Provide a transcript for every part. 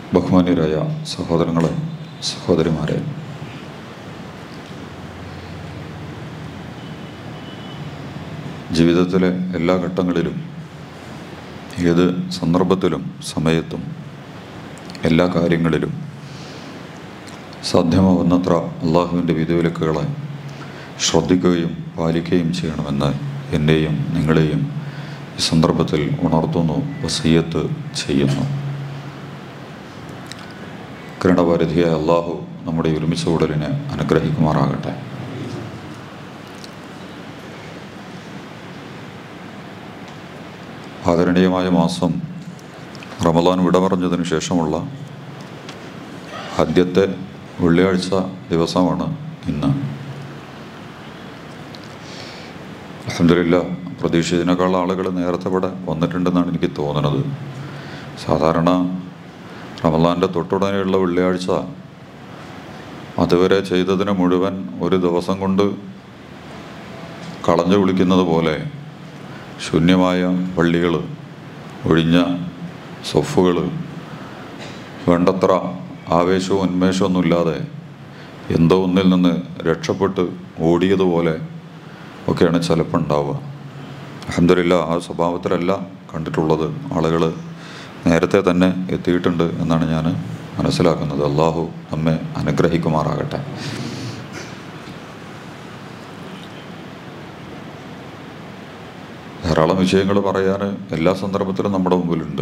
ബഹുമാന്യരായ സഹോദരങ്ങളെ സഹോദരിമാരെ ജീവിതത്തിലെ എല്ലാ ഘട്ടങ്ങളിലും ഏത് സന്ദർഭത്തിലും സമയത്തും എല്ലാ കാര്യങ്ങളിലും സാധ്യമാവുന്നത്ര അള്ളാഹുവിൻ്റെ വിധിവിലക്കുകളെ ശ്രദ്ധിക്കുകയും പാലിക്കുകയും ചെയ്യണമെന്ന് എന്നെയും നിങ്ങളെയും ഈ സന്ദർഭത്തിൽ ഉണർത്തുന്നു വസീയത്ത് ചെയ്യുന്നു കരുണപരിധിയായ അള്ളാഹു നമ്മുടെ ഈ ഒരുമിച്ച കൂടലിനെ അനുഗ്രഹിക്കുമാറാകട്ടെ ആദരണീയമായ മാസം റമദാൻ വിട പറഞ്ഞതിന് ശേഷമുള്ള ആദ്യത്തെ വെള്ളിയാഴ്ച ദിവസമാണ് ഇന്ന് അലഹമില്ല പ്രതീക്ഷിച്ചതിനേക്കാൾ ആളുകൾ നേരത്തെ ഇവിടെ വന്നിട്ടുണ്ടെന്നാണ് എനിക്ക് തോന്നുന്നത് സാധാരണ റമദാൻ്റെ തൊട്ടുടനെയുള്ള വെള്ളിയാഴ്ച അതുവരെ ചെയ്തതിന് മുഴുവൻ ഒരു ദിവസം കൊണ്ട് കളഞ്ഞു വിളിക്കുന്നത് പോലെ ശൂന്യമായ പള്ളികൾ ഒഴിഞ്ഞ സൊഫുകൾ വേണ്ടത്ര ആവേശവും ഉന്മേഷമൊന്നും ഇല്ലാതെ എന്തോ ഒന്നിൽ നിന്ന് രക്ഷപ്പെട്ട് ഓടിയതുപോലെ ഒക്കെയാണ് ചിലപ്പോൾ ഉണ്ടാവുക അഹമ്മദില്ല ആ സ്വഭാവത്തിലല്ല കണ്ടിട്ടുള്ളത് ആളുകൾ നേരത്തെ തന്നെ എത്തിയിട്ടുണ്ട് എന്നാണ് ഞാൻ മനസ്സിലാക്കുന്നത് അള്ളാഹു നമ്മെ അനുഗ്രഹിക്കുമാറാകട്ടെ ധാരാളം വിഷയങ്ങൾ പറയാൻ എല്ലാ സന്ദർഭത്തിലും നമ്മുടെ മുമ്പിലുണ്ട്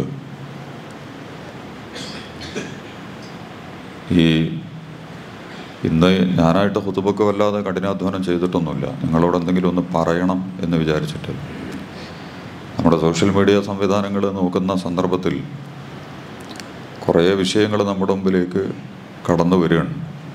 ഈ ഇന്ന് ഞാനായിട്ട് ഹുതുബൊക്കെ വല്ലാതെ കഠിനാധ്വാനം ചെയ്തിട്ടൊന്നുമില്ല നിങ്ങളോട് എന്തെങ്കിലും ഒന്ന് പറയണം എന്ന് വിചാരിച്ചിട്ട് നമ്മുടെ സോഷ്യൽ മീഡിയ സംവിധാനങ്ങൾ നോക്കുന്ന സന്ദർഭത്തിൽ കുറേ വിഷയങ്ങൾ നമ്മുടെ മുമ്പിലേക്ക് കടന്നു വരികയാണ്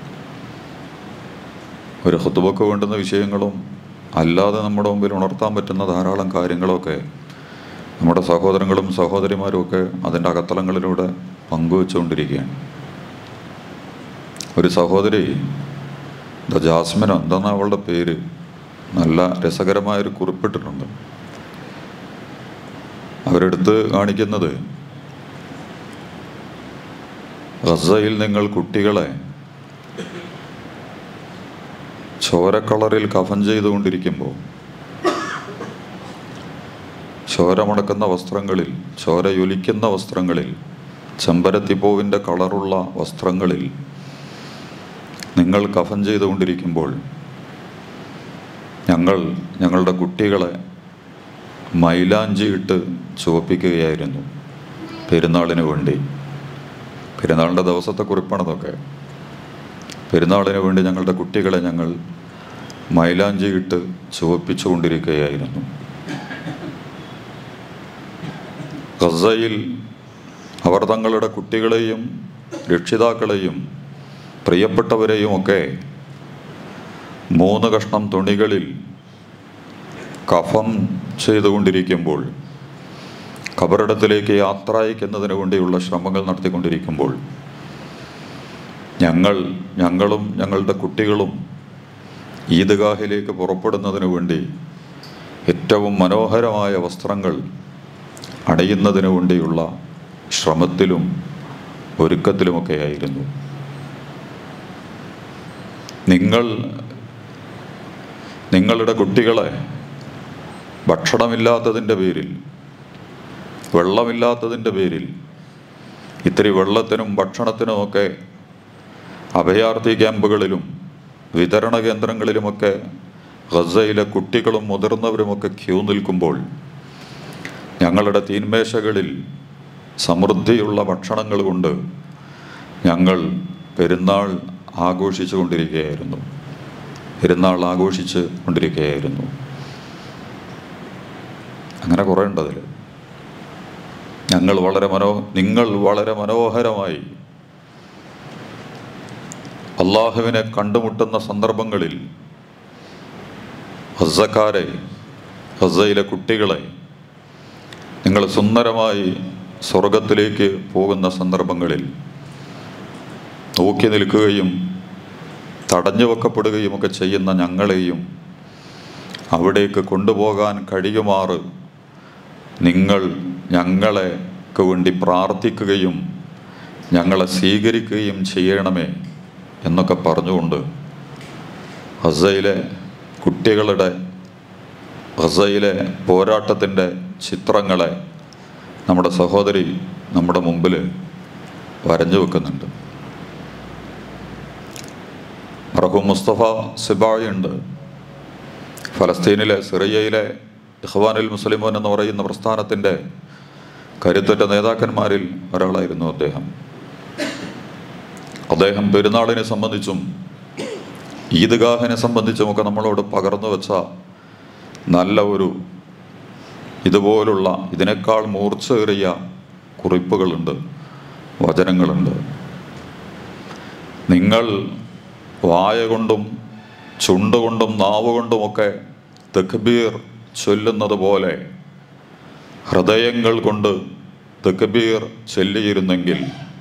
ഒരു ഹുത്തുബൊക്കെ വേണ്ടുന്ന വിഷയങ്ങളും അല്ലാതെ നമ്മുടെ മുമ്പിൽ ഉണർത്താൻ പറ്റുന്ന ധാരാളം കാര്യങ്ങളൊക്കെ നമ്മുടെ സഹോദരങ്ങളും സഹോദരിമാരും ഒക്കെ അതിൻ്റെ അകത്തളങ്ങളിലൂടെ പങ്കുവെച്ചുകൊണ്ടിരിക്കുകയാണ് ഒരു സഹോദരി ദ ജാസ്മിനോ എന്താണ് അവളുടെ പേര് നല്ല രസകരമായൊരു കുറിപ്പിട്ടിട്ടുണ്ട് അവരെടുത്ത് കാണിക്കുന്നത് ഗസയിൽ നിങ്ങൾ കുട്ടികളെ ചോര കളറിൽ കഫൻ ചെയ്തുകൊണ്ടിരിക്കുമ്പോൾ ചോരമടക്കുന്ന വസ്ത്രങ്ങളിൽ ചോരയൊലിക്കുന്ന വസ്ത്രങ്ങളിൽ ചെമ്പരത്തിപ്പൂവിൻ്റെ കളറുള്ള വസ്ത്രങ്ങളിൽ നിങ്ങൾ കഫൻ ചെയ്തുകൊണ്ടിരിക്കുമ്പോൾ ഞങ്ങൾ ഞങ്ങളുടെ കുട്ടികളെ മൈലാഞ്ചി ഇട്ട് ചുവപ്പിക്കുകയായിരുന്നു പെരുന്നാളിന് വേണ്ടി പെരുന്നാളിൻ്റെ ദിവസത്തെ കുറിപ്പാണതൊക്കെ പെരുന്നാളിന് വേണ്ടി ഞങ്ങളുടെ കുട്ടികളെ ഞങ്ങൾ മൈലാഞ്ചി ഇട്ട് ചുവപ്പിച്ചുകൊണ്ടിരിക്കുകയായിരുന്നു ഗസയിൽ അവർ തങ്ങളുടെ കുട്ടികളെയും രക്ഷിതാക്കളെയും പ്രിയപ്പെട്ടവരെയും ഒക്കെ മൂന്ന് കഷ്ണം തുണികളിൽ കഫം ചെയ്തുകൊണ്ടിരിക്കുമ്പോൾ ഖബറിടത്തിലേക്ക് യാത്ര അയക്കുന്നതിന് വേണ്ടിയുള്ള ശ്രമങ്ങൾ നടത്തിക്കൊണ്ടിരിക്കുമ്പോൾ ഞങ്ങൾ ഞങ്ങളും ഞങ്ങളുടെ കുട്ടികളും ഈദ്ഗാഹിലേക്ക് പുറപ്പെടുന്നതിന് വേണ്ടി ഏറ്റവും മനോഹരമായ വസ്ത്രങ്ങൾ അണിയുന്നതിന് വേണ്ടിയുള്ള ശ്രമത്തിലും ഒരുക്കത്തിലുമൊക്കെയായിരുന്നു നിങ്ങൾ നിങ്ങളുടെ കുട്ടികളെ ഭക്ഷണമില്ലാത്തതിൻ്റെ പേരിൽ വെള്ളമില്ലാത്തതിൻ്റെ പേരിൽ ഇത്തിരി വെള്ളത്തിനും ഭക്ഷണത്തിനുമൊക്കെ അഭയാർത്ഥി ക്യാമ്പുകളിലും വിതരണ കേന്ദ്രങ്ങളിലുമൊക്കെ ഗസയിലെ കുട്ടികളും മുതിർന്നവരുമൊക്കെ ക്യൂ നിൽക്കുമ്പോൾ ഞങ്ങളുടെ തീന്മേശകളിൽ സമൃദ്ധിയുള്ള ഭക്ഷണങ്ങൾ കൊണ്ട് ഞങ്ങൾ പെരുന്നാൾ ആഘോഷിച്ചു കൊണ്ടിരിക്കുകയായിരുന്നു പെരുന്നാൾ ആഘോഷിച്ച് കൊണ്ടിരിക്കുകയായിരുന്നു അങ്ങനെ കുറേ ഉണ്ട് അതിൽ ഞങ്ങൾ വളരെ മനോ നിങ്ങൾ വളരെ മനോഹരമായി അള്ളാഹുവിനെ കണ്ടുമുട്ടുന്ന സന്ദർഭങ്ങളിൽ ഹസക്കാരെ ഹസയിലെ കുട്ടികളെ നിങ്ങൾ സുന്ദരമായി സ്വർഗത്തിലേക്ക് പോകുന്ന സന്ദർഭങ്ങളിൽ നോക്കി നിൽക്കുകയും തടഞ്ഞു വെക്കപ്പെടുകയും ഒക്കെ ചെയ്യുന്ന ഞങ്ങളെയും അവിടേക്ക് കൊണ്ടുപോകാൻ കഴിയുമാറ് നിങ്ങൾ ഞങ്ങളെക്ക് വേണ്ടി പ്രാർത്ഥിക്കുകയും ഞങ്ങളെ സ്വീകരിക്കുകയും ചെയ്യണമേ എന്നൊക്കെ പറഞ്ഞുകൊണ്ട് ഗസയിലെ കുട്ടികളുടെ ഗസയിലെ പോരാട്ടത്തിൻ്റെ ചിത്രങ്ങളെ നമ്മുടെ സഹോദരി നമ്മുടെ മുമ്പിൽ വരഞ്ഞു വെക്കുന്നുണ്ട് മറഹൂം മുസ്തഫ സിബായി ഉണ്ട് ഫലസ്തീനിലെ സിറിയയിലെ ഇഹ്വാനുൽ മുസ്ലിമോൻ എന്ന് പറയുന്ന പ്രസ്ഥാനത്തിൻ്റെ കരുത്തുറ്റ നേതാക്കന്മാരിൽ ഒരാളായിരുന്നു അദ്ദേഹം അദ്ദേഹം പെരുന്നാളിനെ സംബന്ധിച്ചും ഈദ്ഗാഹിനെ സംബന്ധിച്ചുമൊക്കെ നമ്മളോട് പകർന്നു വെച്ച നല്ല ഒരു ഇതുപോലുള്ള ഇതിനേക്കാൾ മൂർച്ചയേറിയ കുറിപ്പുകളുണ്ട് വചനങ്ങളുണ്ട് നിങ്ങൾ വായ കൊണ്ടും ചുണ്ടുകൊണ്ടും നാവ് കൊണ്ടുമൊക്കെ തെക്കുബീർ ചൊല്ലുന്നത് പോലെ ഹൃദയങ്ങൾ കൊണ്ട് തെക്കുബീർ ചൊല്ലിയിരുന്നെങ്കിൽ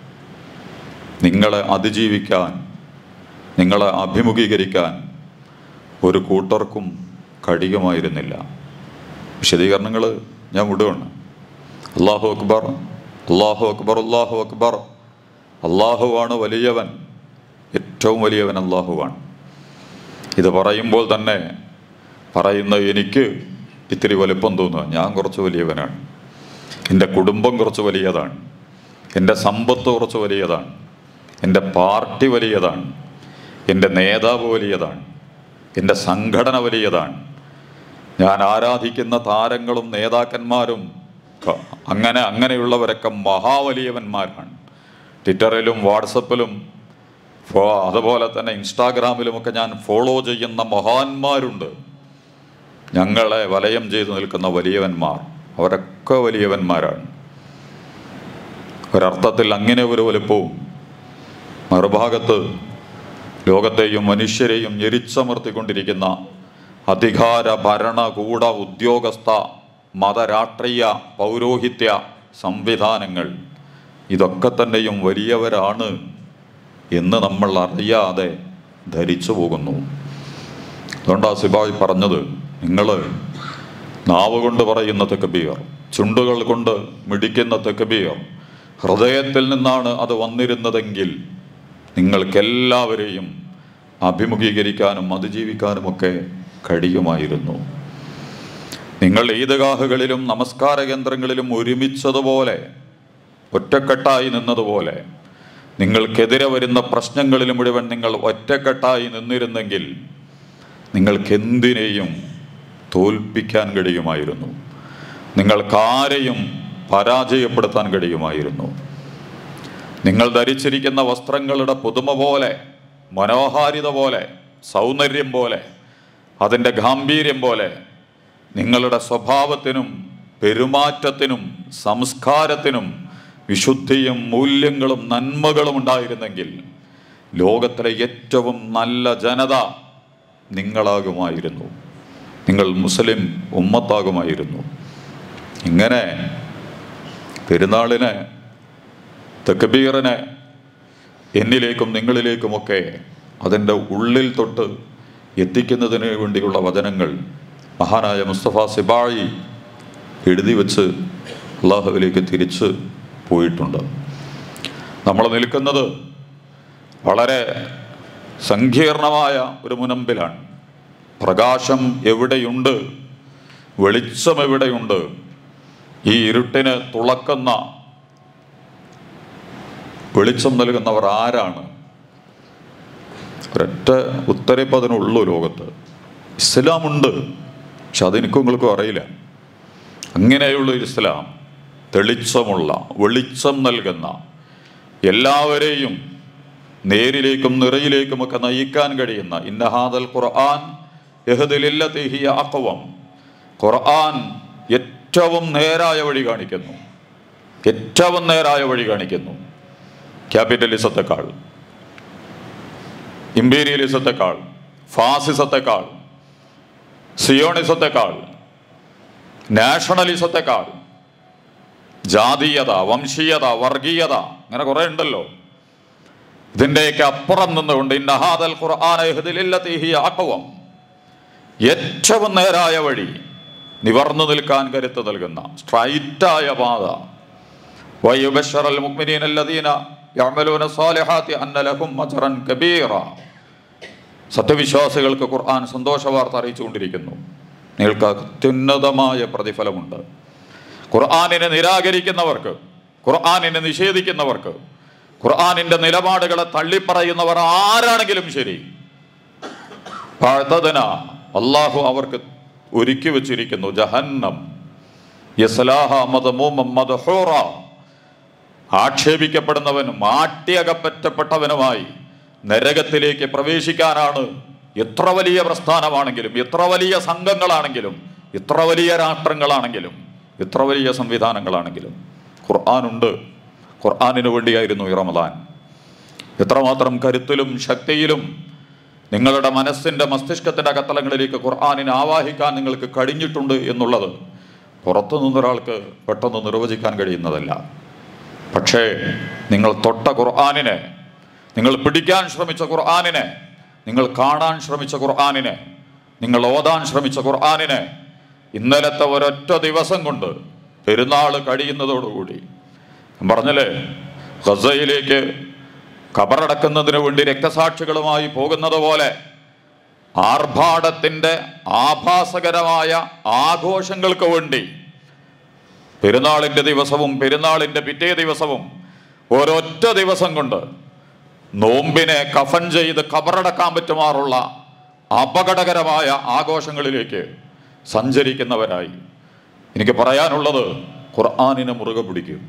നിങ്ങളെ അതിജീവിക്കാൻ നിങ്ങളെ അഭിമുഖീകരിക്കാൻ ഒരു കൂട്ടർക്കും കഴിയുമായിരുന്നില്ല വിശദീകരണങ്ങൾ ഞാൻ വിടുകയാണ് അള്ളാഹു അക്ബർ അള്ളാഹു അക്ബർ അള്ളാഹു അക്ബർ അള്ളാഹുവാണ് വലിയവൻ ഏറ്റവും വലിയവൻ അള്ളാഹുവാണ് ഇത് പറയുമ്പോൾ തന്നെ പറയുന്ന എനിക്ക് ഇത്തിരി വലുപ്പം തോന്നുക ഞാൻ കുറച്ച് വലിയവനാണ് എൻ്റെ കുടുംബം കുറച്ച് വലിയതാണ് എൻ്റെ സമ്പത്ത് കുറച്ച് വലിയതാണ് എൻ്റെ പാർട്ടി വലിയതാണ് എൻ്റെ നേതാവ് വലിയതാണ് എൻ്റെ സംഘടന വലിയതാണ് ഞാൻ ആരാധിക്കുന്ന താരങ്ങളും നേതാക്കന്മാരും ക- അങ്ങനെ അങ്ങനെയുള്ളവരൊക്കെ മഹാവലിയവന്മാരാണ് ട്വിറ്ററിലും വാട്സപ്പിലും ഫോ അതുപോലെ തന്നെ ഇൻസ്റ്റാഗ്രാമിലുമൊക്കെ ഞാൻ ഫോളോ ചെയ്യുന്ന മഹാന്മാരുണ്ട് ഞങ്ങളെ വലയം ചെയ്തു നിൽക്കുന്ന വലിയവന്മാർ അവരൊക്കെ വലിയവന്മാരാണ് ഒരർത്ഥത്തിൽ അങ്ങനെ ഒരു വലുപ്പവും മറുഭാഗത്ത് ലോകത്തെയും മനുഷ്യരെയും ഞെരിച്ചമർത്തിക്കൊണ്ടിരിക്കുന്ന അധികാര ഭരണകൂട ഉദ്യോഗസ്ഥ മതരാഷ്ട്രീയ പൗരോഹിത്യ സംവിധാനങ്ങൾ ഇതൊക്കെ തന്നെയും വലിയവരാണ് എന്ന് നമ്മൾ അറിയാതെ ധരിച്ചു പോകുന്നു അതുകൊണ്ടാ സിബായി പറഞ്ഞത് നിങ്ങൾ നാവ് കൊണ്ട് പറയുന്ന തെക്കബീർ ചുണ്ടുകൾ കൊണ്ട് മിടിക്കുന്ന തെക്കബീർ ഹൃദയത്തിൽ നിന്നാണ് അത് വന്നിരുന്നതെങ്കിൽ നിങ്ങൾക്കെല്ലാവരെയും അഭിമുഖീകരിക്കാനും അതിജീവിക്കാനുമൊക്കെ കഴിയുമായിരുന്നു നിങ്ങൾ ഈദ്ഗാഹുകളിലും നമസ്കാര കേന്ദ്രങ്ങളിലും ഒരുമിച്ചതുപോലെ ഒറ്റക്കെട്ടായി നിന്നതുപോലെ നിങ്ങൾക്കെതിരെ വരുന്ന പ്രശ്നങ്ങളിൽ മുഴുവൻ നിങ്ങൾ ഒറ്റക്കെട്ടായി നിന്നിരുന്നെങ്കിൽ നിങ്ങൾക്കെന്തിനേയും തോൽപ്പിക്കാൻ കഴിയുമായിരുന്നു നിങ്ങൾക്കാരെയും പരാജയപ്പെടുത്താൻ കഴിയുമായിരുന്നു നിങ്ങൾ ധരിച്ചിരിക്കുന്ന വസ്ത്രങ്ങളുടെ പുതുമ പോലെ മനോഹാരിത പോലെ സൗന്ദര്യം പോലെ അതിൻ്റെ ഗാംഭീര്യം പോലെ നിങ്ങളുടെ സ്വഭാവത്തിനും പെരുമാറ്റത്തിനും സംസ്കാരത്തിനും വിശുദ്ധിയും മൂല്യങ്ങളും നന്മകളും ഉണ്ടായിരുന്നെങ്കിൽ ലോകത്തിലെ ഏറ്റവും നല്ല ജനത നിങ്ങളാകുമായിരുന്നു നിങ്ങൾ മുസ്ലിം ഉമ്മത്താകുമായിരുന്നു ഇങ്ങനെ പെരുന്നാളിനെ തെക്കബീറിനെ എന്നിലേക്കും നിങ്ങളിലേക്കുമൊക്കെ അതിൻ്റെ ഉള്ളിൽ തൊട്ട് എത്തിക്കുന്നതിന് വേണ്ടിയുള്ള വചനങ്ങൾ മഹാനായ മുസ്തഫ സിബായി എഴുതി വെച്ച് അള്ളാഹുവിലേക്ക് തിരിച്ച് പോയിട്ടുണ്ട് നമ്മൾ നിൽക്കുന്നത് വളരെ സങ്കീർണമായ ഒരു മുനമ്പിലാണ് പ്രകാശം എവിടെയുണ്ട് വെളിച്ചം എവിടെയുണ്ട് ഈ ഇരുട്ടിന് തുളക്കുന്ന വെളിച്ചം നൽകുന്നവർ ആരാണ് ഒരൊറ്റ ഉത്തരപ്പ് അതിനുള്ളൂ ലോകത്ത് ഇസ്ലാമുണ്ട് പക്ഷെ അതെനിക്കും നിങ്ങൾക്കും അറിയില്ല അങ്ങനെയുള്ള ഒരു ഇസ്ലാം തെളിച്ചമുള്ള വെളിച്ചം നൽകുന്ന എല്ലാവരെയും നേരിലേക്കും നിറയിലേക്കുമൊക്കെ നയിക്കാൻ കഴിയുന്ന ഇന്നഹാദൽ ഖുർആൻ യഹദിലില്ലത്തിഹിയ അഖവം ഖുർആൻ ഏറ്റവും നേരായ വഴി കാണിക്കുന്നു ഏറ്റവും നേരായ വഴി കാണിക്കുന്നു ക്യാപിറ്റലിസത്തെക്കാൾ ഇമ്പീരിയലിസത്തെക്കാൾ ഫാസിസത്തെക്കാൾ സിയോണിസത്തെക്കാൾ നാഷണലിസത്തെക്കാൾ ജാതീയത വംശീയത വർഗീയത അങ്ങനെ കുറെ ഉണ്ടല്ലോ ഇതിൻ്റെയൊക്കെ അപ്പുറം നിന്നുകൊണ്ട് ഇന്നഹാദൽ ഖുർആാനഹദിലില്ലത്തിഹിയാക്കവം ഏറ്റവും നേരായ വഴി നിവർന്നു നിൽക്കാൻ കരുത്ത് നൽകുന്ന സ്ട്രൈറ്റായ പാത വയുബഷറൽ മുക്മിനീൻ അല്ലദീന യഅമലൂന സ്വാലിഹാത്തി അന്ന ലഹും അജ്റൻ കബീറ സത്യവിശ്വാസികൾക്ക് ഖുർആൻ സന്തോഷ വാർത്ത അറിയിച്ചുകൊണ്ടിരിക്കുന്നു നിങ്ങൾക്ക് അത്യുന്നതമായ പ്രതിഫലമുണ്ട് ഖുർആാനിനെ നിരാകരിക്കുന്നവർക്ക് ഖുർആാനിനെ നിഷേധിക്കുന്നവർക്ക് ഖുർആാനിന്റെ നിലപാടുകളെ തള്ളിപ്പറയുന്നവർ ആരാണെങ്കിലും ശരി പഴതന അള്ളാഹു അവർക്ക് ഒരുക്കി വച്ചിരിക്കുന്നു ജഹന്നം യസ്ലാഹ മദമൂമം മദ്ഹൂറ ആക്ഷേപിക്കപ്പെടുന്നവനും ആട്ടിയകപ്പറ്റപ്പെട്ടവനുമായി നരകത്തിലേക്ക് പ്രവേശിക്കാനാണ് എത്ര വലിയ പ്രസ്ഥാനമാണെങ്കിലും എത്ര വലിയ സംഘങ്ങളാണെങ്കിലും എത്ര വലിയ രാഷ്ട്രങ്ങളാണെങ്കിലും എത്ര വലിയ സംവിധാനങ്ങളാണെങ്കിലും ഖുർആാനുണ്ട് ഖുർആാനിനു വേണ്ടിയായിരുന്നു ഈ റമദാൻ എത്രമാത്രം കരുത്തിലും ശക്തിയിലും നിങ്ങളുടെ മനസ്സിൻ്റെ മസ്തിഷ്കത്തിൻ്റെ അകത്തളങ്ങളിലേക്ക് ഖുർആാനിനെ ആവാഹിക്കാൻ നിങ്ങൾക്ക് കഴിഞ്ഞിട്ടുണ്ട് എന്നുള്ളത് പുറത്തു നിന്നൊരാൾക്ക് പെട്ടെന്ന് നിർവചിക്കാൻ കഴിയുന്നതല്ല പക്ഷേ നിങ്ങൾ തൊട്ട ഖുർആാനിനെ നിങ്ങൾ പിടിക്കാൻ ശ്രമിച്ച ഖുർആാനിനെ നിങ്ങൾ കാണാൻ ശ്രമിച്ച ഖുർആാനിനെ നിങ്ങൾ ഓതാൻ ശ്രമിച്ച ഖുർആാനിനെ ഇന്നലത്തെ ഒരൊറ്റ ദിവസം കൊണ്ട് പെരുന്നാൾ കഴിയുന്നതോടുകൂടി ഞാൻ പറഞ്ഞല്ലേ ഗസയിലേക്ക് കബറടക്കുന്നതിന് വേണ്ടി രക്തസാക്ഷികളുമായി പോകുന്നത് പോലെ ആർഭാടത്തിൻ്റെ ആഭാസകരമായ ആഘോഷങ്ങൾക്ക് വേണ്ടി പെരുന്നാളിൻ്റെ ദിവസവും പെരുന്നാളിൻ്റെ പിറ്റേ ദിവസവും ഒരൊറ്റ ദിവസം കൊണ്ട് നോമ്പിനെ കഫൻ ചെയ്ത് കബറടക്കാൻ പറ്റുമാറുള്ള അപകടകരമായ ആഘോഷങ്ങളിലേക്ക് സഞ്ചരിക്കുന്നവരായി എനിക്ക് പറയാനുള്ളത് ഖുർആാനിനെ മുറുകെ പിടിക്കും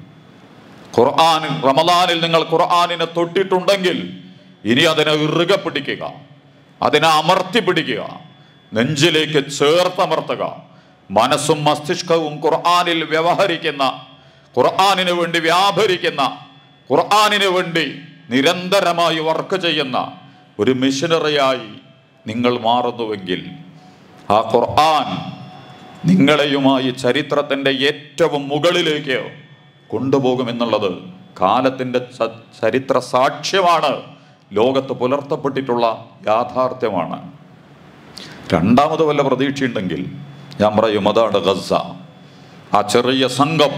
ഖുർആൻ റമദാനിൽ നിങ്ങൾ ഖുർആാനിനെ തൊട്ടിട്ടുണ്ടെങ്കിൽ ഇനി അതിനെ ഇറുകെ പിടിക്കുക അതിനെ അമർത്തി പിടിക്കുക നെഞ്ചിലേക്ക് ചേർത്തമർത്തുക മനസ്സും മസ്തിഷ്കവും ഖുർആാനിൽ വ്യവഹരിക്കുന്ന ഖുർആാനിന് വേണ്ടി വ്യാപരിക്കുന്ന ഖുർആാനിന് വേണ്ടി നിരന്തരമായി വർക്ക് ചെയ്യുന്ന ഒരു മിഷനറിയായി നിങ്ങൾ മാറുന്നുവെങ്കിൽ ആ ഖുർആൻ നിങ്ങളെയുമായി ചരിത്രത്തിൻ്റെ ഏറ്റവും മുകളിലേക്ക് കൊണ്ടുപോകുമെന്നുള്ളത് കാലത്തിൻ്റെ ച- ചരിത്ര സാക്ഷ്യമാണ് ലോകത്ത് പുലർത്തപ്പെട്ടിട്ടുള്ള യാഥാർത്ഥ്യമാണ് രണ്ടാമത് വല്ല പ്രതീക്ഷയുണ്ടെങ്കിൽ ഞാൻ പറയും അതാണ് ഗസ ആ ചെറിയ സംഘം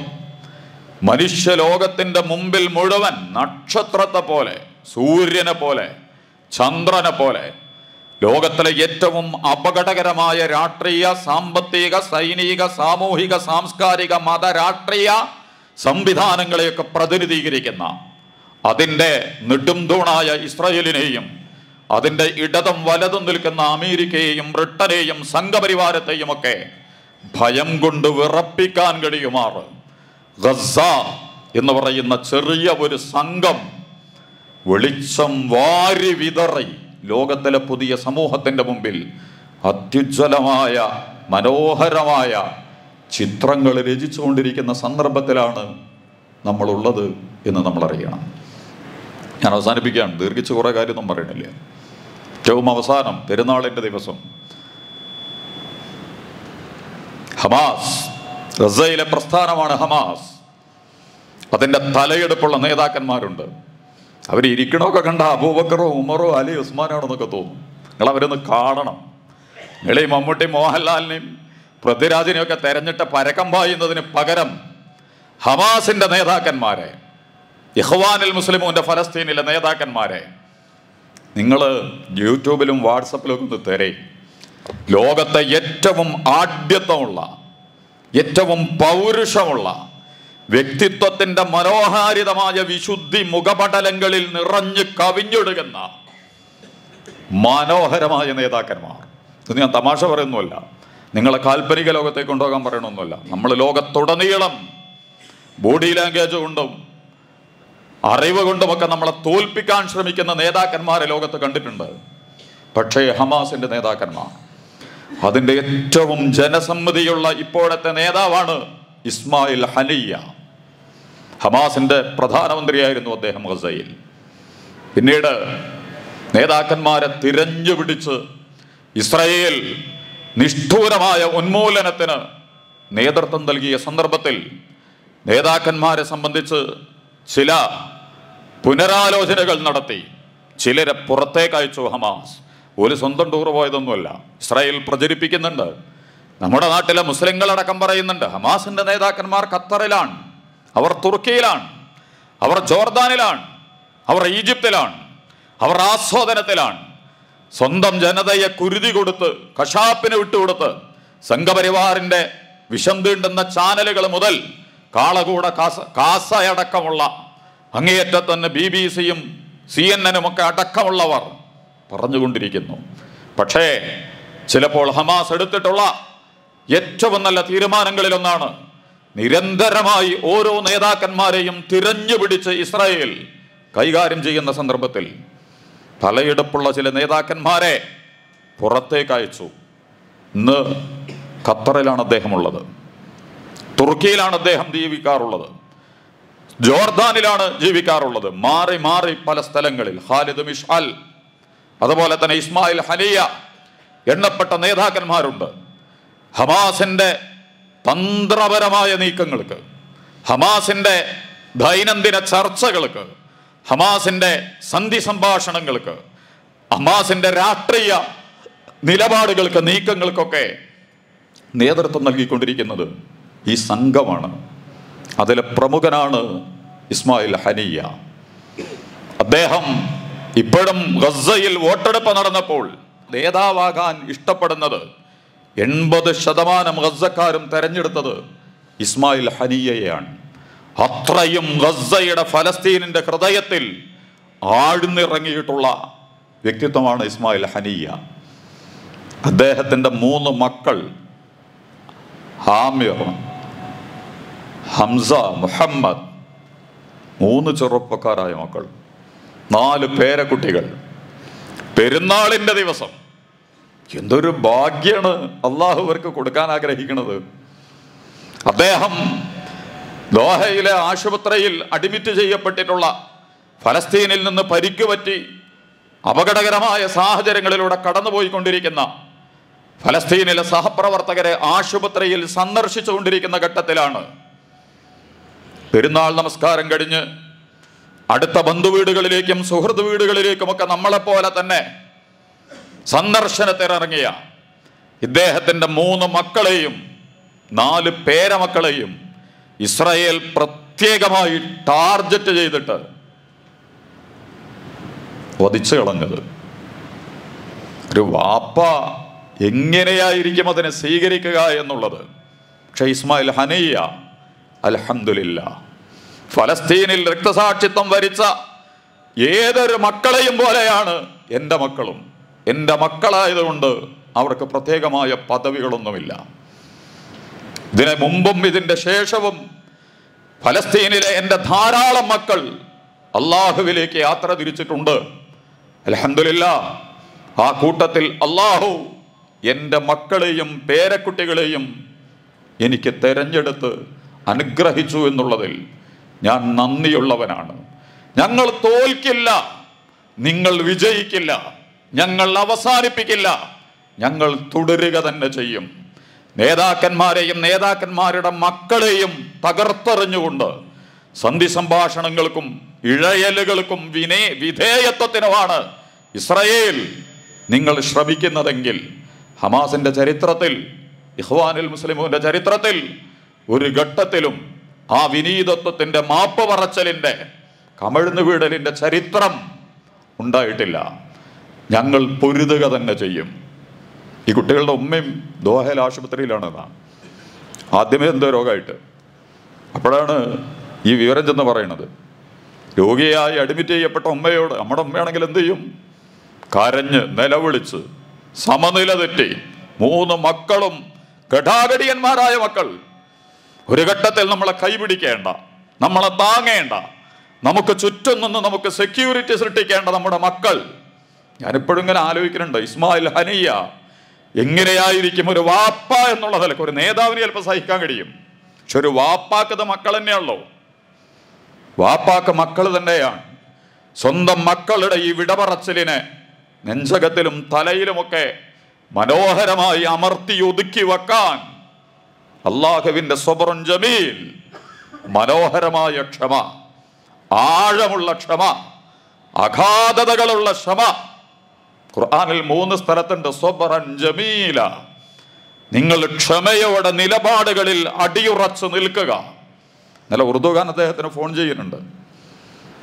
മനുഷ്യലോകത്തിൻ്റെ മുമ്പിൽ മുഴുവൻ നക്ഷത്രത്തെ പോലെ സൂര്യനെ പോലെ ചന്ദ്രനെ പോലെ ലോകത്തിലെ ഏറ്റവും അപകടകരമായ രാഷ്ട്രീയ സാമ്പത്തിക സൈനിക സാമൂഹിക സാംസ്കാരിക മത രാഷ്ട്രീയ സംവിധാനങ്ങളെയൊക്കെ പ്രതിനിധീകരിക്കുന്ന അതിൻ്റെ നെടുംതൂണായ ഇസ്രയേലിനെയും അതിൻ്റെ ഇടതും വലതും നിൽക്കുന്ന അമേരിക്കയെയും ബ്രിട്ടനെയും സംഘപരിവാരത്തെയും ഒക്കെ ഭയം കൊണ്ട് വിറപ്പിക്കാൻ കഴിയുമാറ് ഗസ എന്ന് പറയുന്ന ചെറിയ ഒരു സംഘം വെളിച്ചം വാരി വിതറി ലോകത്തിലെ പുതിയ സമൂഹത്തിൻ്റെ മുമ്പിൽ അത്യുജ്വലമായ മനോഹരമായ ചിത്രങ്ങൾ രചിച്ചുകൊണ്ടിരിക്കുന്ന സന്ദർഭത്തിലാണ് നമ്മളുള്ളത് എന്ന് നമ്മൾ അറിയണം ഞാൻ അവസാനിപ്പിക്കുകയാണ് ദീർഘിച്ച് കുറേ കാര്യമൊന്നും പറയണില്ല ഏറ്റവും അവസാനം പെരുന്നാളിൻ്റെ ദിവസം ഹമാസ് ഗസയിലെ പ്രസ്ഥാനമാണ് ഹമാസ് അതിൻ്റെ തലയെടുപ്പുള്ള നേതാക്കന്മാരുണ്ട് അവർ ഇരിക്കണമൊക്കെ കണ്ട അബൂബക്കറോ ഉമറോ അലി ഉസ്മാനാണെന്നൊക്കെ തോന്നും നിങ്ങൾ അവരൊന്ന് കാണണം നിങ്ങൾ ഈ മമ്മൂട്ടി മോഹൻലാലിനെയും പൃഥ്വിരാജിനെയൊക്കെ തെരഞ്ഞിട്ട് പരക്കം പായുന്നതിന് പകരം ഹമാസിന്റെ നേതാക്കന്മാരെ ഇഹ്വാനിൽ മുസ്ലിമൂന്റെ ഫലസ്തീനിലെ നേതാക്കന്മാരെ നിങ്ങൾ യൂട്യൂബിലും വാട്സപ്പിലും ഒന്ന് തിരയും ലോകത്തെ ഏറ്റവും ആഢ്യത്വമുള്ള ഏറ്റവും പൗരുഷമുള്ള വ്യക്തിത്വത്തിന്റെ മനോഹാരിതമായ വിശുദ്ധി മുഖപടലങ്ങളിൽ നിറഞ്ഞു കവിഞ്ഞൊടുകുന്ന മനോഹരമായ നേതാക്കന്മാർ ഇത് ഞാൻ തമാശ പറയുന്നുമല്ല നിങ്ങളെ കാൽപ്പനിക ലോകത്തേക്ക് കൊണ്ടുപോകാൻ പറയണമെന്നല്ല നമ്മൾ ലോകത്തുടനീളം ബോഡി ലാംഗ്വേജ് കൊണ്ടും അറിവ് കൊണ്ടുമൊക്കെ നമ്മളെ തോൽപ്പിക്കാൻ ശ്രമിക്കുന്ന നേതാക്കന്മാരെ ലോകത്ത് കണ്ടിട്ടുണ്ട് പക്ഷേ ഹമാസിന്റെ നേതാക്കന്മാർ അതിൻ്റെ ഏറ്റവും ജനസമ്മതിയുള്ള ഇപ്പോഴത്തെ നേതാവാണ് ഇസ്മായിൽ ഹനിയ ഹമാസിന്റെ പ്രധാനമന്ത്രിയായിരുന്നു അദ്ദേഹം ഗസയിൽ പിന്നീട് നേതാക്കന്മാരെ തിരഞ്ഞു പിടിച്ച് ഇസ്രയേൽ നിഷ്ഠൂരമായ ഉന്മൂലനത്തിന് നേതൃത്വം നൽകിയ സന്ദർഭത്തിൽ നേതാക്കന്മാരെ സംബന്ധിച്ച് ചില പുനരാലോചനകൾ നടത്തി ചിലരെ പുറത്തേക്ക് അയച്ചു ഹമാസ് ഒരു സ്വന്തം ടൂർ പോയതൊന്നുമല്ല ഇസ്രായേൽ പ്രചരിപ്പിക്കുന്നുണ്ട് നമ്മുടെ നാട്ടിലെ മുസ്ലിങ്ങളടക്കം പറയുന്നുണ്ട് ഹമാസിന്റെ നേതാക്കന്മാർ ഖത്തറിലാണ് അവർ തുർക്കിയിലാണ് അവർ ജോർദാനിലാണ് അവർ ഈജിപ്തിലാണ് അവർ ആസ്വാദനത്തിലാണ് സ്വന്തം ജനതയെ കുരുതി കൊടുത്ത് കശാപ്പിന് വിട്ടുകൊടുത്ത് സംഘപരിവാറിന്റെ വിഷം തീണ്ടുന്ന ചാനലുകൾ മുതൽ കാളകൂട കാസ കാസയടക്കമുള്ള അങ്ങേയറ്റം തന്നെ ബി ബി സിയും സി എൻ എനും ഒക്കെ അടക്കമുള്ളവർ പറഞ്ഞുകൊണ്ടിരിക്കുന്നു പക്ഷേ ചിലപ്പോൾ ഹമാസ് എടുത്തിട്ടുള്ള ഏറ്റവും നല്ല തീരുമാനങ്ങളിലൊന്നാണ് നിരന്തരമായി ഓരോ നേതാക്കന്മാരെയും തിരഞ്ഞു പിടിച്ച് ഇസ്രായേൽ കൈകാര്യം ചെയ്യുന്ന സന്ദർഭത്തിൽ തലയെടുപ്പുള്ള ചില നേതാക്കന്മാരെ പുറത്തേക്ക് അയച്ചു ഇന്ന് ഖത്തറിലാണ് അദ്ദേഹമുള്ളത് തുർക്കിയിലാണ് അദ്ദേഹം ജീവിക്കാറുള്ളത് ജോർദാനിലാണ് ജീവിക്കാറുള്ളത് മാറി മാറി പല സ്ഥലങ്ങളിൽ ഖാലിദ് മിഷാൽ അതുപോലെ തന്നെ ഇസ്മായിൽ ഹനിയ എണ്ണപ്പെട്ട നേതാക്കന്മാരുണ്ട് ഹമാസിന്റെ തന്ത്രപരമായ നീക്കങ്ങൾക്ക് ഹമാസിന്റെ ദൈനംദിന ചർച്ചകൾക്ക് ഹമാസിന്റെ സന്ധി സംഭാഷണങ്ങൾക്ക് ഹമാസിന്റെ രാഷ്ട്രീയ നിലപാടുകൾക്ക് നീക്കങ്ങൾക്കൊക്കെ നേതൃത്വം നൽകിക്കൊണ്ടിരിക്കുന്നത് ഈ സംഘമാണ് അതിലെ പ്രമുഖനാണ് ഇസ്മായിൽ ഹനിയ അദ്ദേഹം ഇപ്പോഴും ഗസയിൽ വോട്ടെടുപ്പ് നടന്നപ്പോൾ നേതാവാകാൻ ഇഷ്ടപ്പെടുന്നത് എൺപത് ശതമാനം ഗസക്കാരും തെരഞ്ഞെടുത്തത് ഇസ്മായിൽ ഹനിയയാണ് അത്രയും ഗസയുടെ ഫലസ്തീനിന്റെ ഹൃദയത്തിൽ ആഴ്ന്നിറങ്ങിയിട്ടുള്ള വ്യക്തിത്വമാണ് ഇസ്മായിൽ ഹനിയ അദ്ദേഹത്തിൻ്റെ മൂന്ന് മക്കൾ ഹാമിർ ഹംസ മുഹമ്മദ് മൂന്ന് ചെറുപ്പക്കാരായ മക്കൾ നാല് പേരക്കുട്ടികൾ പെരുന്നാളിൻ്റെ ദിവസം എന്തൊരു ഭാഗ്യാണ് അള്ളാഹു അവർക്ക് കൊടുക്കാൻ ആഗ്രഹിക്കുന്നത് അദ്ദേഹം ദോഹയിലെ ആശുപത്രിയിൽ അഡ്മിറ്റ് ചെയ്യപ്പെട്ടിട്ടുള്ള ഫലസ്തീനിൽ നിന്ന് പരിക്ക് പറ്റി അപകടകരമായ സാഹചര്യങ്ങളിലൂടെ കടന്നുപോയിക്കൊണ്ടിരിക്കുന്ന ഫലസ്തീനിലെ സഹപ്രവർത്തകരെ ആശുപത്രിയിൽ സന്ദർശിച്ചുകൊണ്ടിരിക്കുന്ന ഘട്ടത്തിലാണ് പെരുന്നാൾ നമസ്കാരം കഴിഞ്ഞ് അടുത്ത ബന്ധുവീടുകളിലേക്കും സുഹൃത്ത് വീടുകളിലേക്കുമൊക്കെ നമ്മളെപ്പോലെ തന്നെ സന്ദർശനത്തിനിറങ്ങിയ ഇദ്ദേഹത്തിൻ്റെ മൂന്ന് മക്കളെയും നാല് പേരമക്കളെയും ഇസ്രായേൽ പ്രത്യേകമായി ടാർഗറ്റ് ചെയ്തിട്ട് വധിച്ചു കളഞ്ഞത് ഒരു വാപ്പ എങ്ങനെയായിരിക്കും അതിനെ സ്വീകരിക്കുക എന്നുള്ളത് പക്ഷെ ഇസ്മായിൽ ഹനയ്യ അൽഹംദുലില്ല ഫലസ്തീനിൽ രക്തസാക്ഷിത്വം വരിച്ച ഏതൊരു മക്കളെയും പോലെയാണ് എൻ്റെ മക്കളും എൻ്റെ മക്കളായതുകൊണ്ട് അവർക്ക് പ്രത്യേകമായ പദവികളൊന്നുമില്ല ഇതിന് മുമ്പും ഇതിൻ്റെ ശേഷവും ഫലസ്തീനിലെ എൻ്റെ ധാരാളം മക്കൾ അള്ളാഹുവിലേക്ക് യാത്ര തിരിച്ചിട്ടുണ്ട് അലഹമില്ല ആ കൂട്ടത്തിൽ അള്ളാഹു എൻ്റെ മക്കളെയും പേരക്കുട്ടികളെയും എനിക്ക് തെരഞ്ഞെടുത്ത് അനുഗ്രഹിച്ചു എന്നുള്ളതിൽ ഞാൻ നന്ദിയുള്ളവനാണ് ഞങ്ങൾ തോൽക്കില്ല നിങ്ങൾ വിജയിക്കില്ല ഞങ്ങൾ അവസാനിപ്പിക്കില്ല ഞങ്ങൾ തുടരുക തന്നെ ചെയ്യും നേതാക്കന്മാരെയും നേതാക്കന്മാരുടെ മക്കളെയും തകർത്തെറിഞ്ഞുകൊണ്ട് സന്ധി സംഭാഷണങ്ങൾക്കും ഇഴയലുകൾക്കും വിനേ വിധേയത്വത്തിനുമാണ് ഇസ്രയേൽ നിങ്ങൾ ശ്രമിക്കുന്നതെങ്കിൽ ഹമാസിന്റെ ചരിത്രത്തിൽ ഇഹ്വാനുൽ മുസ്ലിമിന്റെ ചരിത്രത്തിൽ ഒരു ഘട്ടത്തിലും ആ വിനീതത്വത്തിന്റെ മാപ്പ് പറച്ചലിന്റെ കമഴ്ന്നു വീടലിന്റെ ചരിത്രം ഉണ്ടായിട്ടില്ല ഞങ്ങൾ പൊരുതുക തന്നെ ചെയ്യും ഈ കുട്ടികളുടെ ഉമ്മയും ദോഹൽ ആശുപത്രിയിലാണ് എന്നാ ആദ്യമേ എന്തോ രോഗമായിട്ട് അപ്പോഴാണ് ഈ വിവരം ചെന്ന് പറയുന്നത് രോഗിയായി അഡ്മിറ്റ് ചെയ്യപ്പെട്ട ഉമ്മയോട് നമ്മുടെ ഉമ്മയാണെങ്കിൽ എന്ത് ചെയ്യും കരഞ്ഞ് നിലവിളിച്ച് സമനില തെറ്റി മൂന്ന് മക്കളും ഘടാഘടിയന്മാരായ മക്കൾ ഒരു ഘട്ടത്തിൽ നമ്മളെ കൈപിടിക്കേണ്ട നമ്മളെ താങ്ങേണ്ട നമുക്ക് ചുറ്റും നിന്ന് നമുക്ക് സെക്യൂരിറ്റി സൃഷ്ടിക്കേണ്ട നമ്മുടെ മക്കൾ ഞാനിപ്പോഴും ഇങ്ങനെ ആലോചിക്കുന്നുണ്ട് ഇസ്മായിൽ ഹനിയ എങ്ങനെയായിരിക്കും ഒരു വാപ്പ എന്നുള്ള നിലക്ക് ഒരു നേതാവിന് ചിലപ്പോൾ സഹിക്കാൻ കഴിയും പക്ഷെ ഒരു വാപ്പാക്കത് മക്കൾ തന്നെയാണല്ലോ വാപ്പാക്ക് മക്കൾ തന്നെയാണ് സ്വന്തം മക്കളുടെ ഈ വിടപറച്ചിലിനെ നെഞ്ചകത്തിലും തലയിലുമൊക്കെ മനോഹരമായി അമർത്തി ഒതുക്കി വെക്കാൻ അള്ളാഹുവിന്റെ സ്വബറും ജമീൽ മനോഹരമായ ക്ഷമ ആഴമുള്ള ക്ഷമ അഗാധതകളുള്ള ക്ഷമ ഖുർആനിൽ മൂന്ന് സ്ഥലത്തുണ്ട് സ്വബറൻ ജമീല നിങ്ങൾ ക്ഷമയോടെ നിലപാടുകളിൽ അടിയുറച്ചു നിൽക്കുക നല്ല ഉറുദുഖാൻ അദ്ദേഹത്തിന് ഫോൺ ചെയ്യുന്നുണ്ട്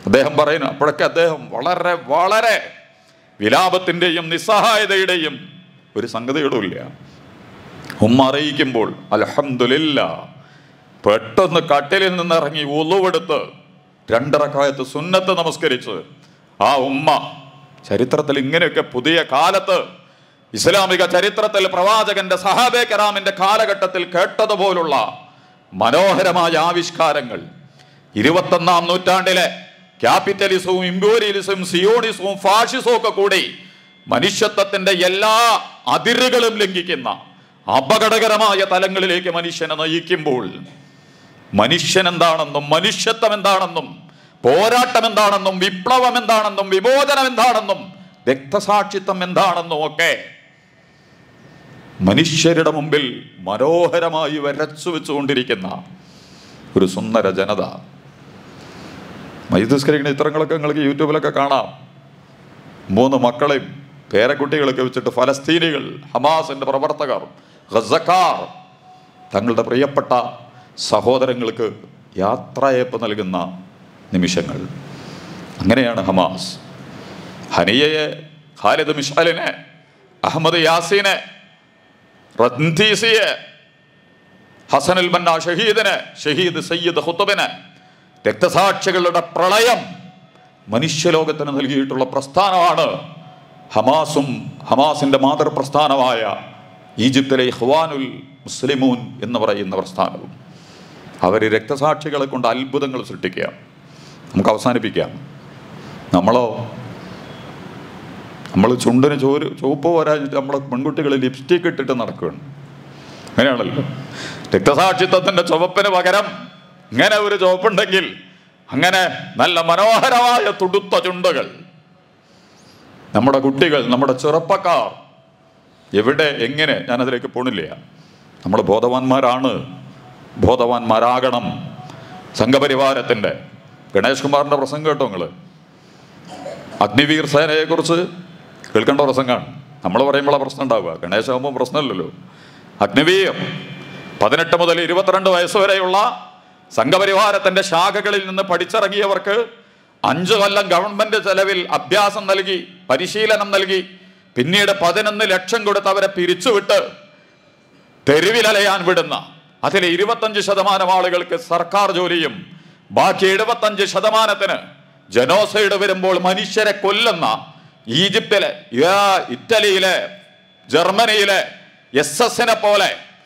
അദ്ദേഹം പറയുന്നു അപ്പോഴൊക്കെ അദ്ദേഹം വളരെ വളരെ വിലാപത്തിൻ്റെയും നിസ്സഹായതയുടെയും ഒരു സംഗതികളുമില്ല ഉമ്മ അറിയിക്കുമ്പോൾ അലഹമില്ല പെട്ടെന്ന് കട്ടിലിൽ നിന്ന് ഇറങ്ങി ഉളുവെടുത്ത് രണ്ടറക്കായത്ത് സുന്നത്ത് നമസ്കരിച്ച് ആ ഉമ്മ ചരിത്രത്തിൽ ഇങ്ങനെയൊക്കെ പുതിയ കാലത്ത് ഇസ്ലാമിക ചരിത്രത്തിൽ പ്രവാചകന്റെ സഹാബെ കറാമിന്റെ കാലഘട്ടത്തിൽ കേട്ടതുപോലുള്ള മനോഹരമായ ആവിഷ്കാരങ്ങൾ ഇരുപത്തൊന്നാം നൂറ്റാണ്ടിലെ ക്യാപിറ്റലിസവും ഇമ്പോരിയലിസവും സിയോണിസവും ഫാഷിസവും ഒക്കെ കൂടി മനുഷ്യത്വത്തിന്റെ എല്ലാ അതിരുകളും ലംഘിക്കുന്ന അപകടകരമായ തലങ്ങളിലേക്ക് മനുഷ്യനെ നയിക്കുമ്പോൾ മനുഷ്യൻ എന്താണെന്നും മനുഷ്യത്വം എന്താണെന്നും പോരാട്ടം എന്താണെന്നും വിപ്ലവം എന്താണെന്നും വിമോചനം എന്താണെന്നും രക്തസാക്ഷിത്വം എന്താണെന്നും ഒക്കെ മനുഷ്യരുടെ മുമ്പിൽ മനോഹരമായി വരച്ചു വെച്ചുകൊണ്ടിരിക്കുന്ന ഒരു സുന്ദര ജനത മൈതസ്കരിക്കുന്ന ചിത്രങ്ങളൊക്കെ നിങ്ങൾക്ക് യൂട്യൂബിലൊക്കെ കാണാം മൂന്ന് മക്കളെയും പേരക്കുട്ടികളൊക്കെ വെച്ചിട്ട് ഫലസ്തീനികൾ ഹമാസിന്റെ പ്രവർത്തകർ ഗസക്കാർ തങ്ങളുടെ പ്രിയപ്പെട്ട സഹോദരങ്ങൾക്ക് യാത്രയപ്പ് നൽകുന്ന നിമിഷങ്ങൾ അങ്ങനെയാണ് ഹമാസ് ഹനിയയെ ഖാലിദ് മിഷാലിനെ അഹമ്മദ് യാസീനെ റദ്ദീസിയെ ഹസനുൽ ബന്ന ഷഹീദിന് ഷഹീദ് സയ്യിദ് ഹുത്തുബിന് രക്തസാക്ഷികളുടെ പ്രളയം മനുഷ്യലോകത്തിന് നൽകിയിട്ടുള്ള പ്രസ്ഥാനമാണ് ഹമാസും ഹമാസിന്റെ മാതൃപ്രസ്ഥാനമായ ഈജിപ്തിലെ ഹ്വാനുൽ മുസ്ലിമൂൻ എന്ന് പറയുന്ന പ്രസ്ഥാനവും അവർ രക്തസാക്ഷികളെ കൊണ്ട് അത്ഭുതങ്ങൾ സൃഷ്ടിക്കുക നമുക്ക് അവസാനിപ്പിക്കാം നമ്മളോ നമ്മൾ ചുണ്ടിന് ചോര് ചുവപ്പ് വരാഞ്ഞിട്ട് നമ്മളെ പെൺകുട്ടികൾ ലിപ്സ്റ്റിക് ഇട്ടിട്ട് നടക്കുകയാണ് അങ്ങനെയാണല്ലോ രക്തസാക്ഷിത്വത്തിന്റെ ചുവപ്പിന് പകരം ഇങ്ങനെ ഒരു ചുവപ്പുണ്ടെങ്കിൽ അങ്ങനെ നല്ല മനോഹരമായ തുടുത്ത ചുണ്ടുകൾ നമ്മുടെ കുട്ടികൾ നമ്മുടെ ചെറുപ്പക്കാർ എവിടെ എങ്ങനെ ഞാനതിലേക്ക് പോണില്ല നമ്മൾ ബോധവാന്മാരാണ് ബോധവാന്മാരാകണം സംഘപരിവാരത്തിൻ്റെ ഗണേഷ് കുമാറിൻ്റെ പ്രസംഗം കേട്ടോ നിങ്ങൾ അഗ്നിവീർ സേനയെക്കുറിച്ച് കേൾക്കേണ്ട പ്രസംഗമാണ് നമ്മൾ പറയുമ്പോൾ പ്രശ്നം ഉണ്ടാവുക ഗണേശാകുമ്പോൾ പ്രശ്നമില്ലല്ലോ അഗ്നിവീർ പതിനെട്ട് മുതൽ ഇരുപത്തിരണ്ട് വയസ്സ് വരെയുള്ള സംഘപരിവാരത്തിന്റെ ശാഖകളിൽ നിന്ന് പഠിച്ചിറങ്ങിയവർക്ക് അഞ്ചു കൊല്ലം ഗവൺമെന്റ് ചെലവിൽ അഭ്യാസം നൽകി പരിശീലനം നൽകി പിന്നീട് പതിനൊന്ന് ലക്ഷം കൊടുത്ത് അവരെ പിരിച്ചുവിട്ട് തെരുവിലലയാൻ വിടുന്ന അതിലെ ഇരുപത്തഞ്ച് ശതമാനം ആളുകൾക്ക് സർക്കാർ ജോലിയും ബാക്കി എഴുപത്തഞ്ച് ശതമാനത്തിന് ജനോസൈഡ് വരുമ്പോൾ മനുഷ്യരെ കൊല്ലുന്ന ഈജിപ്തിലെ യാ- ഇറ്റലിയിലെ ജർമ്മനിയിലെ എസ് എസിനെ പോലെ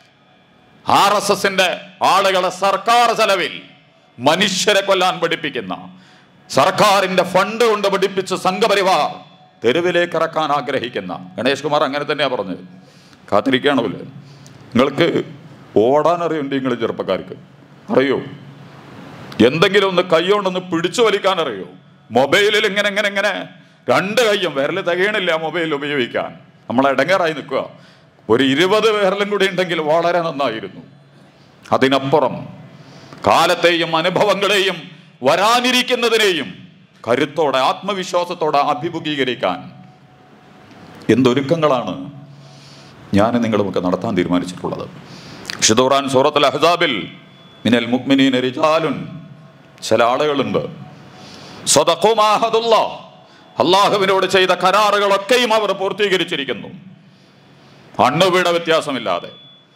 ആർ എസ് എസിന്റെ ആളുകളെ സർക്കാർ ചെലവിൽ മനുഷ്യരെ കൊല്ലാൻ പഠിപ്പിക്കുന്ന സർക്കാരിന്റെ ഫണ്ട് കൊണ്ട് പഠിപ്പിച്ച് സംഘപരിവാർ തെരുവിലേക്ക് ഇറക്കാൻ ആഗ്രഹിക്കുന്ന ഗണേഷ് കുമാർ അങ്ങനെ തന്നെയാ പറഞ്ഞത് കാത്തിരിക്കുകയാണല്ലോ നിങ്ങൾക്ക് ഓടാൻ അറിയുണ്ട് നിങ്ങൾ ചെറുപ്പക്കാർക്ക് അറിയോ എന്തെങ്കിലും ഒന്ന് കൈകൊണ്ടൊന്ന് പിടിച്ചു വലിക്കാൻ അറിയോ മൊബൈലിൽ ഇങ്ങനെ ഇങ്ങനെ ഇങ്ങനെ രണ്ട് കൈയും വിരൽ തികയണില്ല മൊബൈൽ ഉപയോഗിക്കാൻ നമ്മൾ ഇടങ്ങേറായി നിൽക്കുക ഒരു ഇരുപത് വിരലും കൂടി ഉണ്ടെങ്കിൽ വളരെ നന്നായിരുന്നു അതിനപ്പുറം കാലത്തെയും അനുഭവങ്ങളെയും വരാനിരിക്കുന്നതിനെയും കരുത്തോടെ ആത്മവിശ്വാസത്തോടെ അഭിമുഖീകരിക്കാൻ എന്തൊരുക്കങ്ങളാണ് ഞാൻ നിങ്ങളുമൊക്കെ നടത്താൻ തീരുമാനിച്ചിട്ടുള്ളത് വിശുദ്ധ ഖുർആൻ സൂറത്തുൽ അഹ്സാബിൽ മിനൽ മുഅ്മിനീന റിജാലുൻ ചില ആളുകളുണ്ട് സ്വതഖു മാ അഹദുല്ലാ. അള്ളാഹുവിനോട് ചെയ്ത കരാറുകളൊക്കെയും അവർ പൂർത്തീകരിച്ചിരിക്കുന്നു അണ്ണുവീട വ്യത്യാസമില്ലാതെ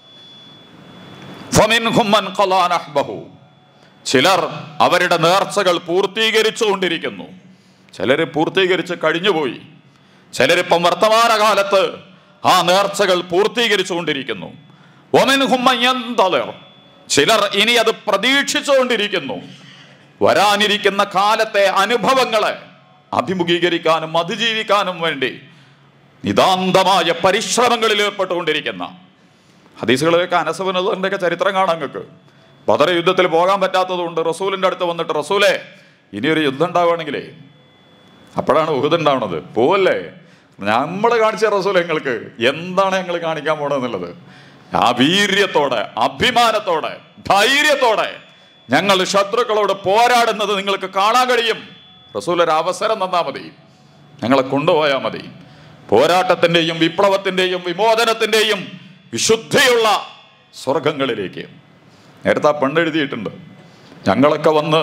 ഫമിൻഹും മൻ ഖളാ നഹ്ബഹു. ചിലർ അവരുടെ നേർച്ചകൾ പൂർത്തീകരിച്ചുകൊണ്ടിരിക്കുന്നു ചിലർ പൂർത്തീകരിച്ച് കഴിഞ്ഞുപോയി ചിലരിപ്പം വർത്തമാനകാലത്ത് ആ നേർച്ചകൾ പൂർത്തീകരിച്ചുകൊണ്ടിരിക്കുന്നു ഒമിൻഹും മൻ യന്തളിർ. ചിലർ ഇനി അത് പ്രതീക്ഷിച്ചുകൊണ്ടിരിക്കുന്നു വരാനിരിക്കുന്ന കാലത്തെ അനുഭവങ്ങളെ അഭിമുഖീകരിക്കാനും അതിജീവിക്കാനും വേണ്ടി നിതാന്തമായ പരിശ്രമങ്ങളിൽ ഏർപ്പെട്ടുകൊണ്ടിരിക്കുന്ന ഹദീസുകളിലൊക്കെ അനസവനതുകൊണ്ടൊക്കെ ചരിത്രം കാണാം നിങ്ങൾക്ക് ബദർ യുദ്ധത്തിൽ പോകാൻ പറ്റാത്തതുകൊണ്ട് റസൂലിൻ്റെ അടുത്ത് വന്നിട്ട് റസൂലെ ഇനിയൊരു യുദ്ധം ഉണ്ടാവുകയാണെങ്കിലേ അപ്പോഴാണ് ഉഹുദ് ഉണ്ടാവുന്നത് പോവല്ലേ നമ്മൾ കാണിച്ച റസൂൽ ഞങ്ങൾക്ക് എന്താണ് ഞങ്ങൾ കാണിക്കാൻ പോണെന്നുള്ളത് ആ വീര്യത്തോടെ അഭിമാനത്തോടെ ധൈര്യത്തോടെ ഞങ്ങൾ ശത്രുക്കളോട് പോരാടുന്നത് നിങ്ങൾക്ക് കാണാൻ കഴിയും റസൂൽ ഒരു അവസരം തന്നാൽ മതി ഞങ്ങളെ കൊണ്ടുപോയാൽ മതി പോരാട്ടത്തിൻ്റെയും വിപ്ലവത്തിൻ്റെയും വിമോചനത്തിൻ്റെയും വിശുദ്ധിയുള്ള സ്വർഗങ്ങളിലേക്ക് നേരത്തെ ആ പെണ്ണെഴുതിയിട്ടുണ്ട് ഞങ്ങളൊക്കെ വന്ന്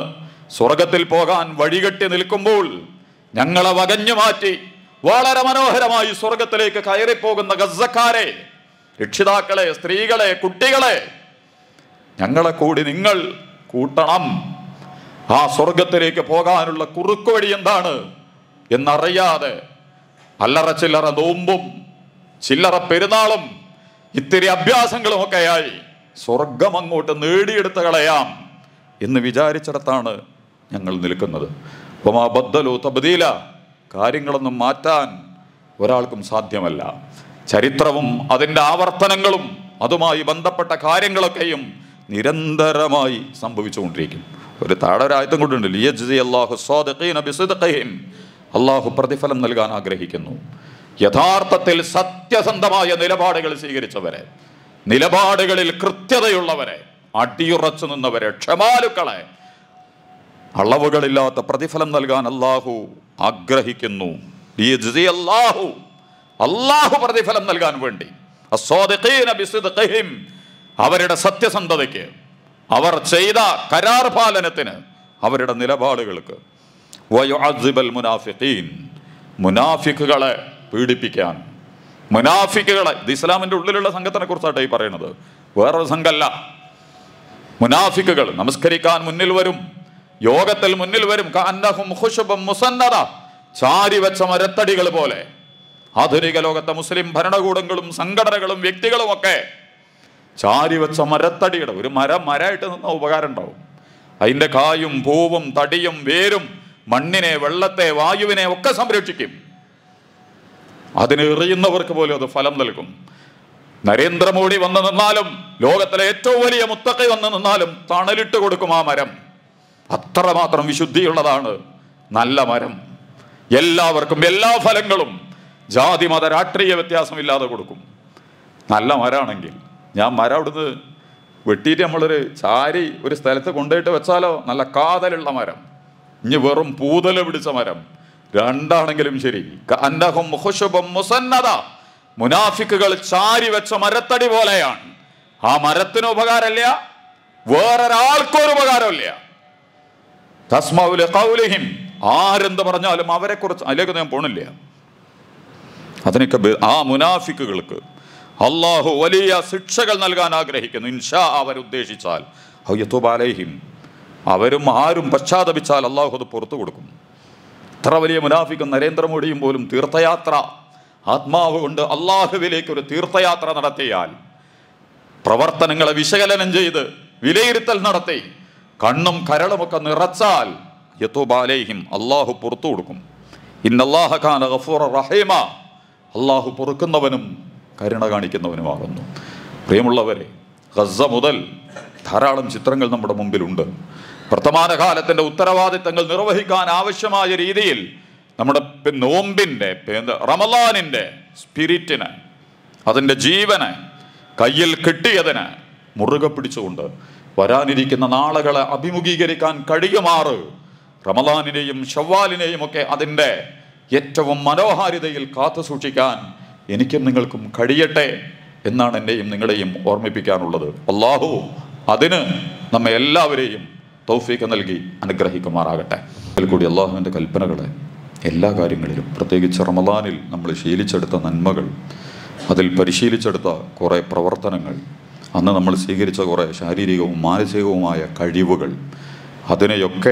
സ്വർഗത്തിൽ പോകാൻ വഴികെട്ടി നിൽക്കുമ്പോൾ ഞങ്ങളെ വകഞ്ഞു മാറ്റി വളരെ മനോഹരമായി സ്വർഗത്തിലേക്ക് കയറിപ്പോകുന്ന ഗസക്കാരെ രക്ഷിതാക്കളെ സ്ത്രീകളെ കുട്ടികളെ ഞങ്ങളെ കൂടി നിങ്ങൾ കൂട്ടണം ആ സ്വർഗത്തിലേക്ക് പോകാനുള്ള കുറുക്കു വഴി എന്താണ് എന്നറിയാതെ അല്ലറ ചില്ലറ നോമ്പും ചില്ലറ പെരുന്നാളും ഇത്തിരി അഭ്യാസങ്ങളും ഒക്കെയായി സ്വർഗം അങ്ങോട്ട് നേടിയെടുത്ത് കളയാം എന്ന് വിചാരിച്ചിടത്താണ് ഞങ്ങൾ നിൽക്കുന്നത് ഒമാ ബദ്ദലു തബ്ദീല കാര്യങ്ങളൊന്നും മാറ്റാൻ ഒരാൾക്കും സാധ്യമല്ല ചരിത്രവും അതിൻ്റെ ആവർത്തനങ്ങളും അതുമായി ബന്ധപ്പെട്ട കാര്യങ്ങളൊക്കെയും നിരന്തരമായി സംഭവിച്ചുകൊണ്ടിരിക്കും ഒരു താഴൊരായത്തും കൊണ്ടുണ്ട് ലിയജ്സി അല്ലാഹു സ്വാദിഖീന ബിസിദ്ഖിഹിം അള്ളാഹു പ്രതിഫലം നൽകാൻ ആഗ്രഹിക്കുന്നു യഥാർത്ഥത്തിൽ സത്യസന്ധമായ നിലപാടുകൾ സ്വീകരിച്ചവരെ നിലപാടുകളിൽ കൃത്യതയുള്ളവരെ അടിയുറച്ചു നിന്നവരെ ക്ഷമാലുക്കളെ അളവുകളില്ലാത്ത പ്രതിഫലം നൽകാൻ അള്ളാഹു ആഗ്രഹിക്കുന്നു ലിയജ്സി അല്ലാഹു അള്ളാഹു പ്രതിഫലം നൽകാൻ വേണ്ടി അസ്വാദിഖീന ബിസിദ്ഖിഹിം അവരുടെ സത്യസന്ധതയ്ക്ക് അവർ ചെയ്ത കരാർ പാലനത്തിന് അവരുടെ നിലപാടുകൾക്ക് വയുഅദ്ദിബൽ മുനാഫിഖീൻ മുനാഫിക്കുകളെ പീഡിപ്പിക്കാൻ മുനാഫിക്കുകളെ ഇത് ഇസ്ലാമിന്റെ ഉള്ളിലുള്ള സംഘത്തിനെ കുറിച്ചാണ് ഈ പറയുന്നത് വേറൊരു സംഘമല്ല മുനാഫിക്കുകൾ നമസ്കരിക്കാൻ മുന്നിൽ വരും യോഗത്തിൽ മുന്നിൽ വരും കഅന്നഹും ഖുശുബും മുസന്നദ ചാരി വെച്ച മരത്തടികൾ പോലെ ആധുനിക ലോകത്തെ മുസ്ലിം ഭരണകൂടങ്ങളും സംഘടനകളും വ്യക്തികളും ഒക്കെ ചാരി വെച്ച മരത്തടിയുടെ ഒരു മരം മരമായിട്ട് നിന്ന ഉപകാരം ഉണ്ടാവും അതിൻ്റെ കായും പൂവും തടിയും വേരും മണ്ണിനെ വെള്ളത്തെ വായുവിനെ ഒക്കെ സംരക്ഷിക്കും അതിന് എറിയുന്നവർക്ക് പോലും അത് ഫലം നൽകും നരേന്ദ്രമോദി വന്നു നിന്നാലും ലോകത്തിലെ ഏറ്റവും വലിയ മുത്തക്കൈ വന്നു നിന്നാലും തണലിട്ട് കൊടുക്കും ആ മരം അത്രമാത്രം വിശുദ്ധിയുള്ളതാണ് നല്ല മരം എല്ലാവർക്കും എല്ലാ ഫലങ്ങളും ജാതി മത രാഷ്ട്രീയ വ്യത്യാസമില്ലാതെ കൊടുക്കും നല്ല മരമാണെങ്കിൽ ഞാൻ മരം അവിടുന്ന് വെട്ടിയിട്ട് നമ്മളൊരു ചാരി ഒരു സ്ഥലത്ത് കൊണ്ടുപോയിട്ട് വെച്ചാലോ നല്ല കാതലുള്ള മരം ഇനി വെറും പൂതല പിടിച്ച മരം രണ്ടാണെങ്കിലും ശരി കഅന്നഹും ഖുശുബും മുസന്നദ മുനാഫിക്കുകൾ ചാരി വെച്ച മരത്തടി പോലെയാണ് ആ മരത്തിന് ഉപകാരമില്ല വേറൊരാൾക്കും ഒരു ഉപകാരമില്ല തസ്മൗല കൗലിഹിം ആരെന്ത് പറഞ്ഞാലും അവരെ കുറിച്ച് അതിലേക്ക് ഞാൻ പോണില്ല അതിനൊക്കെ ബെ- ആ മുനാഫിക്കുകൾക്ക് അള്ളാഹു വലിയ ശിക്ഷകൾ നൽകാൻ ആഗ്രഹിക്കുന്നു ഇൻഷാ അവരുദ്ദേശിച്ചാൽ അയ്യത്തുബാലഹിം അവരും ആരും പശ്ചാത്തപിച്ചാൽ അള്ളാഹു അത് പുറത്തു കൊടുക്കും ഇത്ര വലിയ മുനാഫിക്കും നരേന്ദ്രമോദിയും പോലും തീർത്ഥയാത്ര ആത്മാവ് കൊണ്ട് അള്ളാഹുവിലേക്ക് ഒരു തീർത്ഥയാത്ര നടത്തിയാൽ പ്രവർത്തനങ്ങളെ വിശകലനം ചെയ്ത് വിലയിരുത്തൽ നടത്തി കണ്ണും കരളുമൊക്കെ നിറച്ചാൽ യത്തോബാലേഹിം അള്ളാഹു പുറത്തു കൊടുക്കും ഇന്നല്ലാഹ ഖാന ഗഫൂറ റഹീമ അള്ളാഹു പൊറുക്കുന്നവനും കരുണ കാണിക്കുന്നവനുമാകുന്നു പ്രിയമുള്ളവരെ ഗസ മുതൽ ധാരാളം ചിത്രങ്ങൾ നമ്മുടെ മുമ്പിലുണ്ട് വർത്തമാനകാലത്തിൻ്റെ ഉത്തരവാദിത്തങ്ങൾ നിർവഹിക്കാൻ ആവശ്യമായ രീതിയിൽ നമ്മുടെ പി- നോമ്പിൻ്റെ പി- റമലാനിൻ്റെ സ്പിരിറ്റിനെ അതിൻ്റെ ജീവനെ കയ്യിൽ കിട്ടിയതിന് മുറുകെ പിടിച്ചുകൊണ്ട് വരാനിരിക്കുന്ന നാളുകളെ അഭിമുഖീകരിക്കാൻ കഴിയുമാറ് റമലാനിനെയും ഷവ്വാലിനെയും ഒക്കെ അതിൻ്റെ ഏറ്റവും മനോഹാരിതയിൽ കാത്തു സൂക്ഷിക്കാൻ എനിക്കും നിങ്ങൾക്കും കഴിയട്ടെ എന്നാണ് എന്നെയും നിങ്ങളെയും ഓർമ്മിപ്പിക്കാനുള്ളത് അള്ളാഹു അതിന് നമ്മെ എല്ലാവരെയും തൗഫീക്ക് നൽകി അനുഗ്രഹിക്കുമാറാകട്ടെ അതിൽ കൂടി അള്ളാഹുവിൻ്റെ കൽപ്പനകളെ എല്ലാ കാര്യങ്ങളിലും പ്രത്യേകിച്ച് റമദാനിൽ നമ്മൾ ശീലിച്ചെടുത്ത നന്മകൾ അതിൽ പരിശീലിച്ചെടുത്ത കുറേ പ്രവർത്തനങ്ങൾ അന്ന് നമ്മൾ സ്വീകരിച്ച കുറേ ശാരീരികവും മാനസികവുമായ കഴിവുകൾ അതിനെയൊക്കെ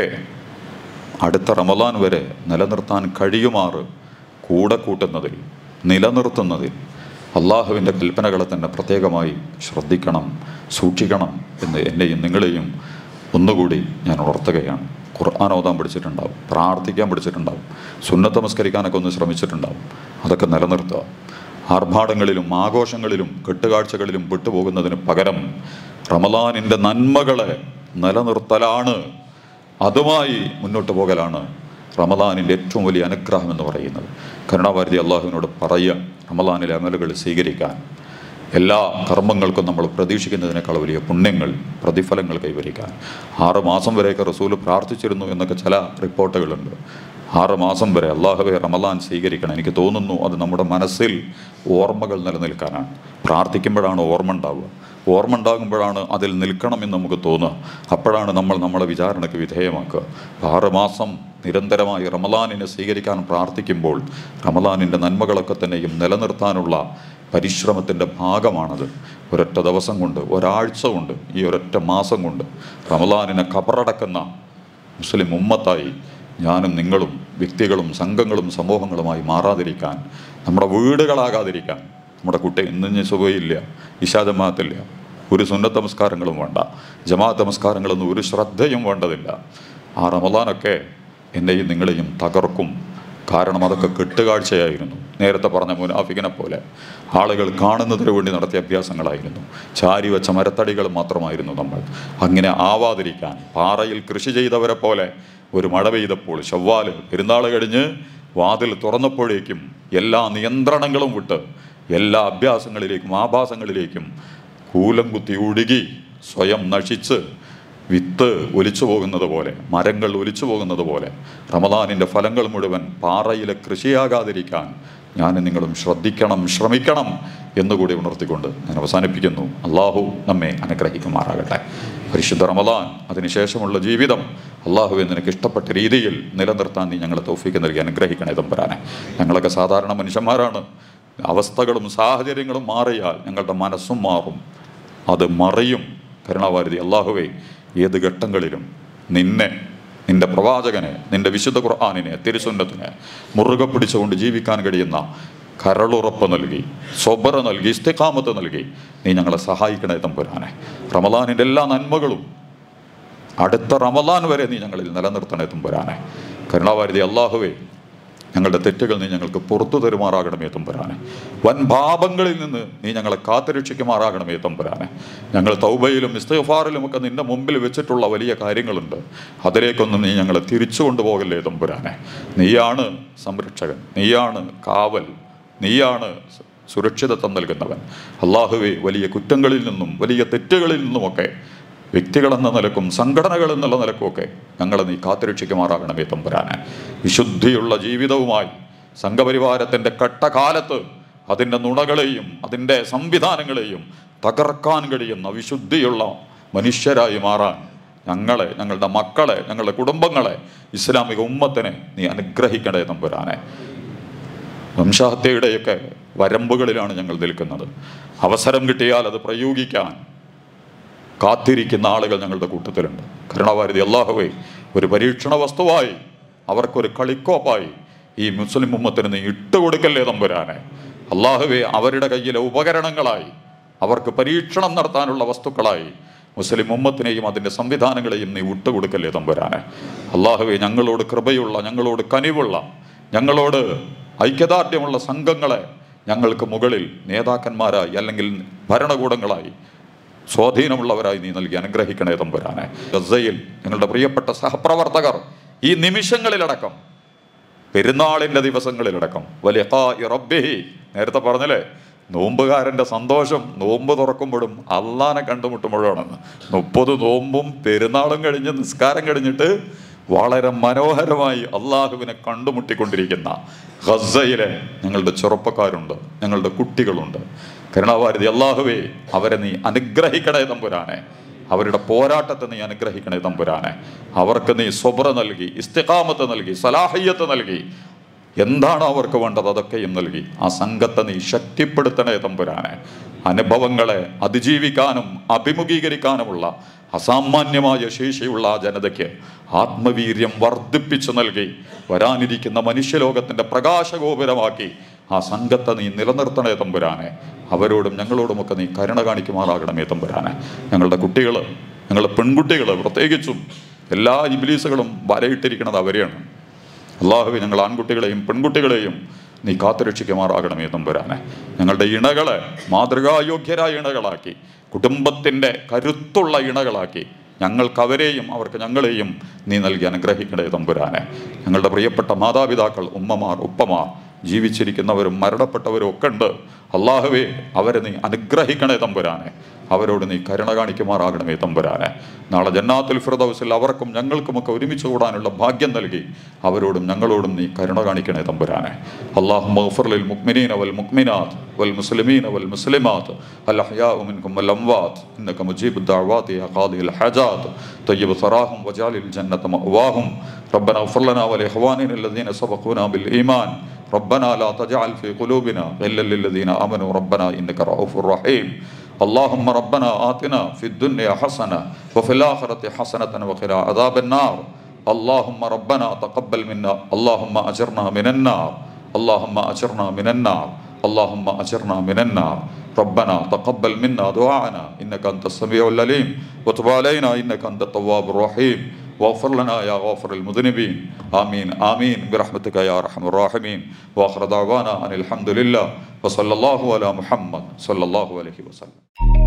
അടുത്ത റമദാൻ വരെ നിലനിർത്താൻ കഴിയുമാറ് കൂടെ കൂട്ടുന്നതിൽ നിലനിർത്തുന്നതിൽ അള്ളാഹുവിൻ്റെ കൽപ്പനകളെ തന്നെ പ്രത്യേകമായി ശ്രദ്ധിക്കണം സൂക്ഷിക്കണം എന്ന് എന്നെയും നിങ്ങളെയും ഒന്നുകൂടി ഞാൻ ഉണർത്തുകയാണ് ഖുർആൻ ഓതാൻ പഠിച്ചിട്ടുണ്ടാവും പ്രാർത്ഥിക്കാൻ പഠിച്ചിട്ടുണ്ടാവും സുന്നത്ത് നമസ്കരിക്കാനൊക്കെ ഒന്ന് ശ്രമിച്ചിട്ടുണ്ടാവും അതൊക്കെ നിലനിർത്തുക ആർഭാടങ്ങളിലും ആഘോഷങ്ങളിലും കെട്ടുകാഴ്ചകളിലും വിട്ടുപോകുന്നതിന് പകരം റമലാനിൻ്റെ നന്മകളെ നിലനിർത്തലാണ് അതുമായി മുന്നോട്ട് പോകലാണ് റമദാനിൻ്റെ ഏറ്റവും വലിയ അനുഗ്രഹം എന്ന് പറയുന്നത് കരുണാഭാരതി അള്ളാഹുവിനോട് പറയുക റമദാനിലെ അമലുകൾ സ്വീകരിക്കാൻ എല്ലാ കർമ്മങ്ങൾക്കും നമ്മൾ പ്രതീക്ഷിക്കുന്നതിനേക്കാൾ വലിയ പുണ്യങ്ങൾ പ്രതിഫലങ്ങൾ കൈവരിക്കാൻ ആറ് മാസം വരെയൊക്കെ റസൂല് പ്രാർത്ഥിച്ചിരുന്നു എന്നൊക്കെ ചില റിപ്പോർട്ടുകളുണ്ട് ആറ് മാസം വരെ അള്ളാഹുവെ റമലാൻ സ്വീകരിക്കണം എനിക്ക് തോന്നുന്നു അത് നമ്മുടെ മനസ്സിൽ ഓർമ്മകൾ നിലനിൽക്കാനാണ് പ്രാർത്ഥിക്കുമ്പോഴാണ് ഓർമ്മ ഉണ്ടാവുക ഓർമ്മ ഉണ്ടാകുമ്പോഴാണ് അതിൽ നിൽക്കണമെന്ന് നമുക്ക് തോന്നുക അപ്പോഴാണ് നമ്മൾ നമ്മളെ വിചാരണയ്ക്ക് വിധേയമാക്കുക അപ്പോൾ ആറ് മാസം നിരന്തരമായി റമലാനിനെ സ്വീകരിക്കാൻ പ്രാർത്ഥിക്കുമ്പോൾ റമലാനിൻ്റെ നന്മകളൊക്കെ തന്നെയും നിലനിർത്താനുള്ള പരിശ്രമത്തിൻ്റെ ഭാഗമാണത് ഒരൊറ്റ ദിവസം കൊണ്ട് ഒരാഴ്ച കൊണ്ട് ഈ ഒരൊറ്റ മാസം കൊണ്ട് റമലാനിനെ കബറടക്കുന്ന മുസ്ലിം ഉമ്മത്തായി ഞാനും നിങ്ങളും വ്യക്തികളും സംഘങ്ങളും സമൂഹങ്ങളുമായി മാറാതിരിക്കാൻ നമ്മുടെ വീടുകളാകാതിരിക്കാൻ നമ്മുടെ കുട്ടി ഇന്നിഞ്ഞ് സുഖയില്ല ഇഷാ ജമാഅത്തില്ല ഒരു സുന്നത്ത് നമസ്കാരങ്ങളും വേണ്ട ജമാഅത്ത് നമസ്കാരങ്ങളൊന്നും ഒരു ശ്രദ്ധയും വേണ്ടതില്ല ആ റമദാനൊക്കെ എന്നെയും നിങ്ങളെയും തകർക്കും കാരണം അതൊക്കെ കെട്ടുകാഴ്ചയായിരുന്നു നേരത്തെ പറഞ്ഞ മുനാഫിക്കിനെ പോലെ ആളുകൾ കാണുന്നതിന് വേണ്ടി നടത്തിയ അഭ്യാസങ്ങളായിരുന്നു ചാരി വെച്ച മരത്തടികൾ മാത്രമായിരുന്നു നമ്മൾ അങ്ങനെ ആവാതിരിക്കാൻ പാറയിൽ കൃഷി ചെയ്തവരെ പോലെ ഒരു മഴ പെയ്തപ്പോൾ ചൊവ്വാല് പെരുന്നാൾ കഴിഞ്ഞ് വാതിൽ തുറന്നപ്പോഴേക്കും എല്ലാ നിയന്ത്രണങ്ങളും വിട്ട് എല്ലാ അഭ്യാസങ്ങളിലേക്കും ആഭാസങ്ങളിലേക്കും കൂലം കുത്തി ഒഴുകി സ്വയം നശിച്ച് വിത്ത് ഒലിച്ചു പോകുന്നത് പോലെ മരങ്ങൾ ഒലിച്ചു പോകുന്നത് പോലെ റമദാനിൻ്റെ ഫലങ്ങൾ മുഴുവൻ പാറയിലെ കൃഷിയാകാതിരിക്കാൻ ഞാൻ നിങ്ങളും ശ്രദ്ധിക്കണം ശ്രമിക്കണം എന്നുകൂടി ഉണർത്തിക്കൊണ്ട് ഞാൻ അവസാനിപ്പിക്കുന്നു അള്ളാഹു നമ്മെ അനുഗ്രഹിക്കുമാറാകട്ടെ പരിശുദ്ധ റമദാൻ അതിനുശേഷമുള്ള ജീവിതം അള്ളാഹു നിനക്ക് ഇഷ്ടപ്പെട്ട രീതിയിൽ നിലനിർത്താൻ നീ ഞങ്ങളെ തൗഫീക്ക് നൽകി അനുഗ്രഹിക്കണേ തമ്പുരാനെ ഞങ്ങളൊക്കെ സാധാരണ മനുഷ്യന്മാരാണ് അവസ്ഥകളും സാഹചര്യങ്ങളും മാറിയാൽ ഞങ്ങളുടെ മനസ്സും മാറും അത് മറിയും കരുണാവാരിധി അള്ളാഹുവേ ഏത് ഘട്ടങ്ങളിലും നിന്നെ നിന്റെ പ്രവാചകനെ നിന്റെ വിശുദ്ധ ഖുർആാനിനെ തിരുസുന്നത്തിനെ മുറുകെ പിടിച്ചുകൊണ്ട് ജീവിക്കാൻ കഴിയുന്ന കരളുറപ്പ് നൽകി സ്വബറ നൽകി ഇസ്തിഖാമത്ത് നൽകി നീ ഞങ്ങളെ സഹായിക്കണേ തമ്പുരാനെ റമദാനിൻ്റെ എല്ലാ നന്മകളും അടുത്ത റമദാൻ വരെ നീ ഞങ്ങളിൽ നിലനിർത്തണേ തമ്പുരാനെ കരുണാവാരിധി അള്ളാഹുവേ ഞങ്ങളുടെ തെറ്റുകൾ നീ ഞങ്ങൾക്ക് പുറത്തു തരുമാറാകണമേ തമ്പുരാനെ വൻ പാപങ്ങളിൽ നിന്ന് നീ ഞങ്ങളെ കാത്തുരക്ഷിക്കുമാറാകണമേ തമ്പുരാനെ ഞങ്ങൾ തൗബയിലും ഇസ്തഫാറിലും ഒക്കെ നിന്റെ മുമ്പിൽ വെച്ചിട്ടുള്ള വലിയ കാര്യങ്ങളുണ്ട് അതിലേക്കൊന്നും നീ ഞങ്ങളെ തിരിച്ചു കൊണ്ടുപോകല്ലേ തമ്പുരാനെ നീയാണ് സംരക്ഷകൻ നീയാണ് കാവൽ നീയാണ് സുരക്ഷിതത്വം നൽകുന്നവൻ അള്ളാഹുവെ വലിയ കുറ്റങ്ങളിൽ നിന്നും വലിയ തെറ്റുകളിൽ നിന്നുമൊക്കെ വ്യക്തികളെന്ന നിലക്കും സംഘടനകൾ എന്നുള്ള നിലക്കുമൊക്കെ ഞങ്ങളെ നീ കാത്തുരക്ഷിക്കുമാറാകണമേ തമ്പുരാനെ വിശുദ്ധിയുള്ള ജീവിതവുമായി സംഘപരിവാരത്തിൻ്റെ കട്ടകാലത്ത് അതിൻ്റെ നുണകളെയും അതിൻ്റെ സംവിധാനങ്ങളെയും തകർക്കാൻ കഴിയുന്ന വിശുദ്ധിയുള്ള മനുഷ്യരായി മാറാൻ ഞങ്ങളെ ഞങ്ങളുടെ മക്കളെ ഞങ്ങളുടെ കുടുംബങ്ങളെ ഇസ്ലാമിക ഉമ്മത്തിനെ നീ അനുഗ്രഹിക്കണേ തമ്പുരാനെ വംശഹത്യയുടെയൊക്കെ വരമ്പുകളിലാണ് ഞങ്ങൾ നിൽക്കുന്നത് അവസരം കിട്ടിയാൽ അത് പ്രയോഗിക്കാൻ കാത്തിരിക്കുന്ന ആളുകൾ ഞങ്ങളുടെ കൂട്ടത്തിലുണ്ട് കരുണാവാരിധി അള്ളാഹുവേ ഒരു പരീക്ഷണ വസ്തുവായി അവർക്കൊരു കളിക്കോപ്പായി ഈ മുസ്ലിം ഉമ്മത്തിന് നീ ഇട്ടുകൊടുക്കല്ലേ തമ്പുരാനെ അള്ളാഹുവെ അവരുടെ കയ്യിലെ ഉപകരണങ്ങളായി അവർക്ക് പരീക്ഷണം നടത്താനുള്ള വസ്തുക്കളായി മുസ്ലിം ഉമ്മത്തിനെയും അതിൻ്റെ സംവിധാനങ്ങളെയും നീ വിട്ടുകൊടുക്കല്ലേ തമ്പുരാനെ അള്ളാഹുവെ ഞങ്ങളോട് കൃപയുള്ള ഞങ്ങളോട് കനിവുള്ള ഞങ്ങളോട് ഐക്യദാർഢ്യമുള്ള സംഘങ്ങളെ ഞങ്ങൾക്ക് മുകളിൽ നേതാക്കന്മാരായി അല്ലെങ്കിൽ ഭരണകൂടങ്ങളായി സ്വാധീനമുള്ളവരായി നീ നൽകി അനുഗ്രഹിക്കണേ തമ്പുരാനെ ഗസയിൽ ഞങ്ങളുടെ പ്രിയപ്പെട്ട സഹപ്രവർത്തകർ ഈ നിമിഷങ്ങളിലടക്കം പെരുന്നാളിൻ്റെ ദിവസങ്ങളിലടക്കം വലിയ റബ്ബിഹി നേരത്തെ പറഞ്ഞല്ലേ നോമ്പുകാരൻ്റെ സന്തോഷം നോമ്പ് തുറക്കുമ്പോഴും അള്ളാനെ കണ്ടുമുട്ടുമ്പോഴാണെന്ന് മുപ്പത് നോമ്പും പെരുന്നാളും കഴിഞ്ഞ് നിസ്കാരം കഴിഞ്ഞിട്ട് വളരെ മനോഹരമായി അള്ളാഹുവിനെ കണ്ടുമുട്ടിക്കൊണ്ടിരിക്കുന്ന ഗസയിലെ ഞങ്ങളുടെ ചെറുപ്പക്കാരുണ്ട് ഞങ്ങളുടെ കുട്ടികളുണ്ട് കരുണാവാരിധി അള്ളാഹുവേ അവരെ നീ അനുഗ്രഹിക്കണേ തമ്പുരാനെ അവരുടെ പോരാട്ടത്തെ നീ അനുഗ്രഹിക്കണേ തമ്പുരാനെ അവർക്ക് നീ സ്വബ്ര നൽകി ഇസ്തിഖാമത്ത് നൽകി സലാഹിയത്ത് നൽകി എന്താണോ അവർക്ക് വേണ്ടത് അതൊക്കെയും നൽകി ആ സംഘത്തെ നീ ശക്തിപ്പെടുത്തണേ തമ്പുരാനെ അനുഭവങ്ങളെ അതിജീവിക്കാനും അഭിമുഖീകരിക്കാനുമുള്ള അസാമാന്യമായ ശേഷിയുള്ള ആ ജനതയ്ക്ക് ആത്മവീര്യം വർദ്ധിപ്പിച്ചു നൽകി വരാനിരിക്കുന്ന മനുഷ്യലോകത്തിൻ്റെ പ്രകാശഗോപുരമാക്കി ആ സംഘത്തെ നീ നിലനിർത്തണേ തമ്പുരാനെ അവരോടും ഞങ്ങളോടുമൊക്കെ നീ കരുണ കാണിക്കുമാറാകണമേ തമ്പുരാനെ ഞങ്ങളുടെ കുട്ടികൾ ഞങ്ങളുടെ പെൺകുട്ടികൾ പ്രത്യേകിച്ചും എല്ലാ ഇബിലീസുകളും വലയിട്ടിരിക്കുന്നത് അവരെയാണ് അള്ളാഹുവെ ഞങ്ങൾ ആൺകുട്ടികളെയും പെൺകുട്ടികളെയും നീ കാത്തുരക്ഷിക്കുമാറാകണമേ തമ്പുരാനെ ഞങ്ങളുടെ ഇണകളെ മാതൃകായോഗ്യരായ ഇണകളാക്കി കുടുംബത്തിൻ്റെ കരുത്തുള്ള ഇണകളാക്കി ഞങ്ങൾക്ക് അവരെയും അവർക്ക് ഞങ്ങളെയും നീ നൽകി അനുഗ്രഹിക്കണേ തമ്പുരാനെ ഞങ്ങളുടെ പ്രിയപ്പെട്ട മാതാപിതാക്കൾ ഉമ്മമാർ ഉപ്പമാർ ജീവിച്ചിരിക്കുന്നവരും മരണപ്പെട്ടവരും ഒക്കെ ഉണ്ട് അള്ളാഹുവേ അവരെ നീ അനുഗ്രഹിക്കണേ തമ്പുരാനെ അവരോട് നീ കരുണ കാണിക്കുമാറാകണമേ തമ്പുരാനെ നാളെ ജന്നാത്തുൽ ഫിറദൗസിൽ അവർക്കും ഞങ്ങൾക്കുമൊക്കെ ഒരുമിച്ച് കൂടാനുള്ള ഭാഗ്യം നൽകി അവരോടും ഞങ്ങളോടും നീ കരുണ കാണിക്കണേ തമ്പുരാനെ അള്ളാഹു മഗ്ഫിർ ലിൽ മുഅ്മിനീന വൽ മുഅ്മിനാത്ത് വൽ മുസ്ലിമീന വൽ മുസ്ലിമാത്ത് അൽ അഹ്യാഉ മിൻകും വൽ അംവാത്ത് ഇന്നക മുജീബു الدعوات يا قاضي الحاجات طيب ثراهم وجعل الجنة مأواهم ربنا اغفر لنا ولإخواننا الذين سبقونا بالإيمان ربنا لا تجعل في قلوبنا غلا للذين آمنوا ربنا إنك رؤوف رحيم اللهم ربنا آتنا في الدنيا حسنة وفي الآخرة حسنة وقنا عذاب النار اللهم ربنا تقبل منا اللهم أجرنا من النار اللهم أجرنا من النار اللهم أجرنا من النار ربنا تقبل منا دعاءنا إنك أنت السميع العليم وتب علينا إنك أنت التواب الرحيم واغفر لنا يا غافر المذنبين آمين آمين برحمتك يا أرحم الراحمين وآخر دعوانا أن الحمد لله وصلى الله على محمد صلى الله عليه وسلم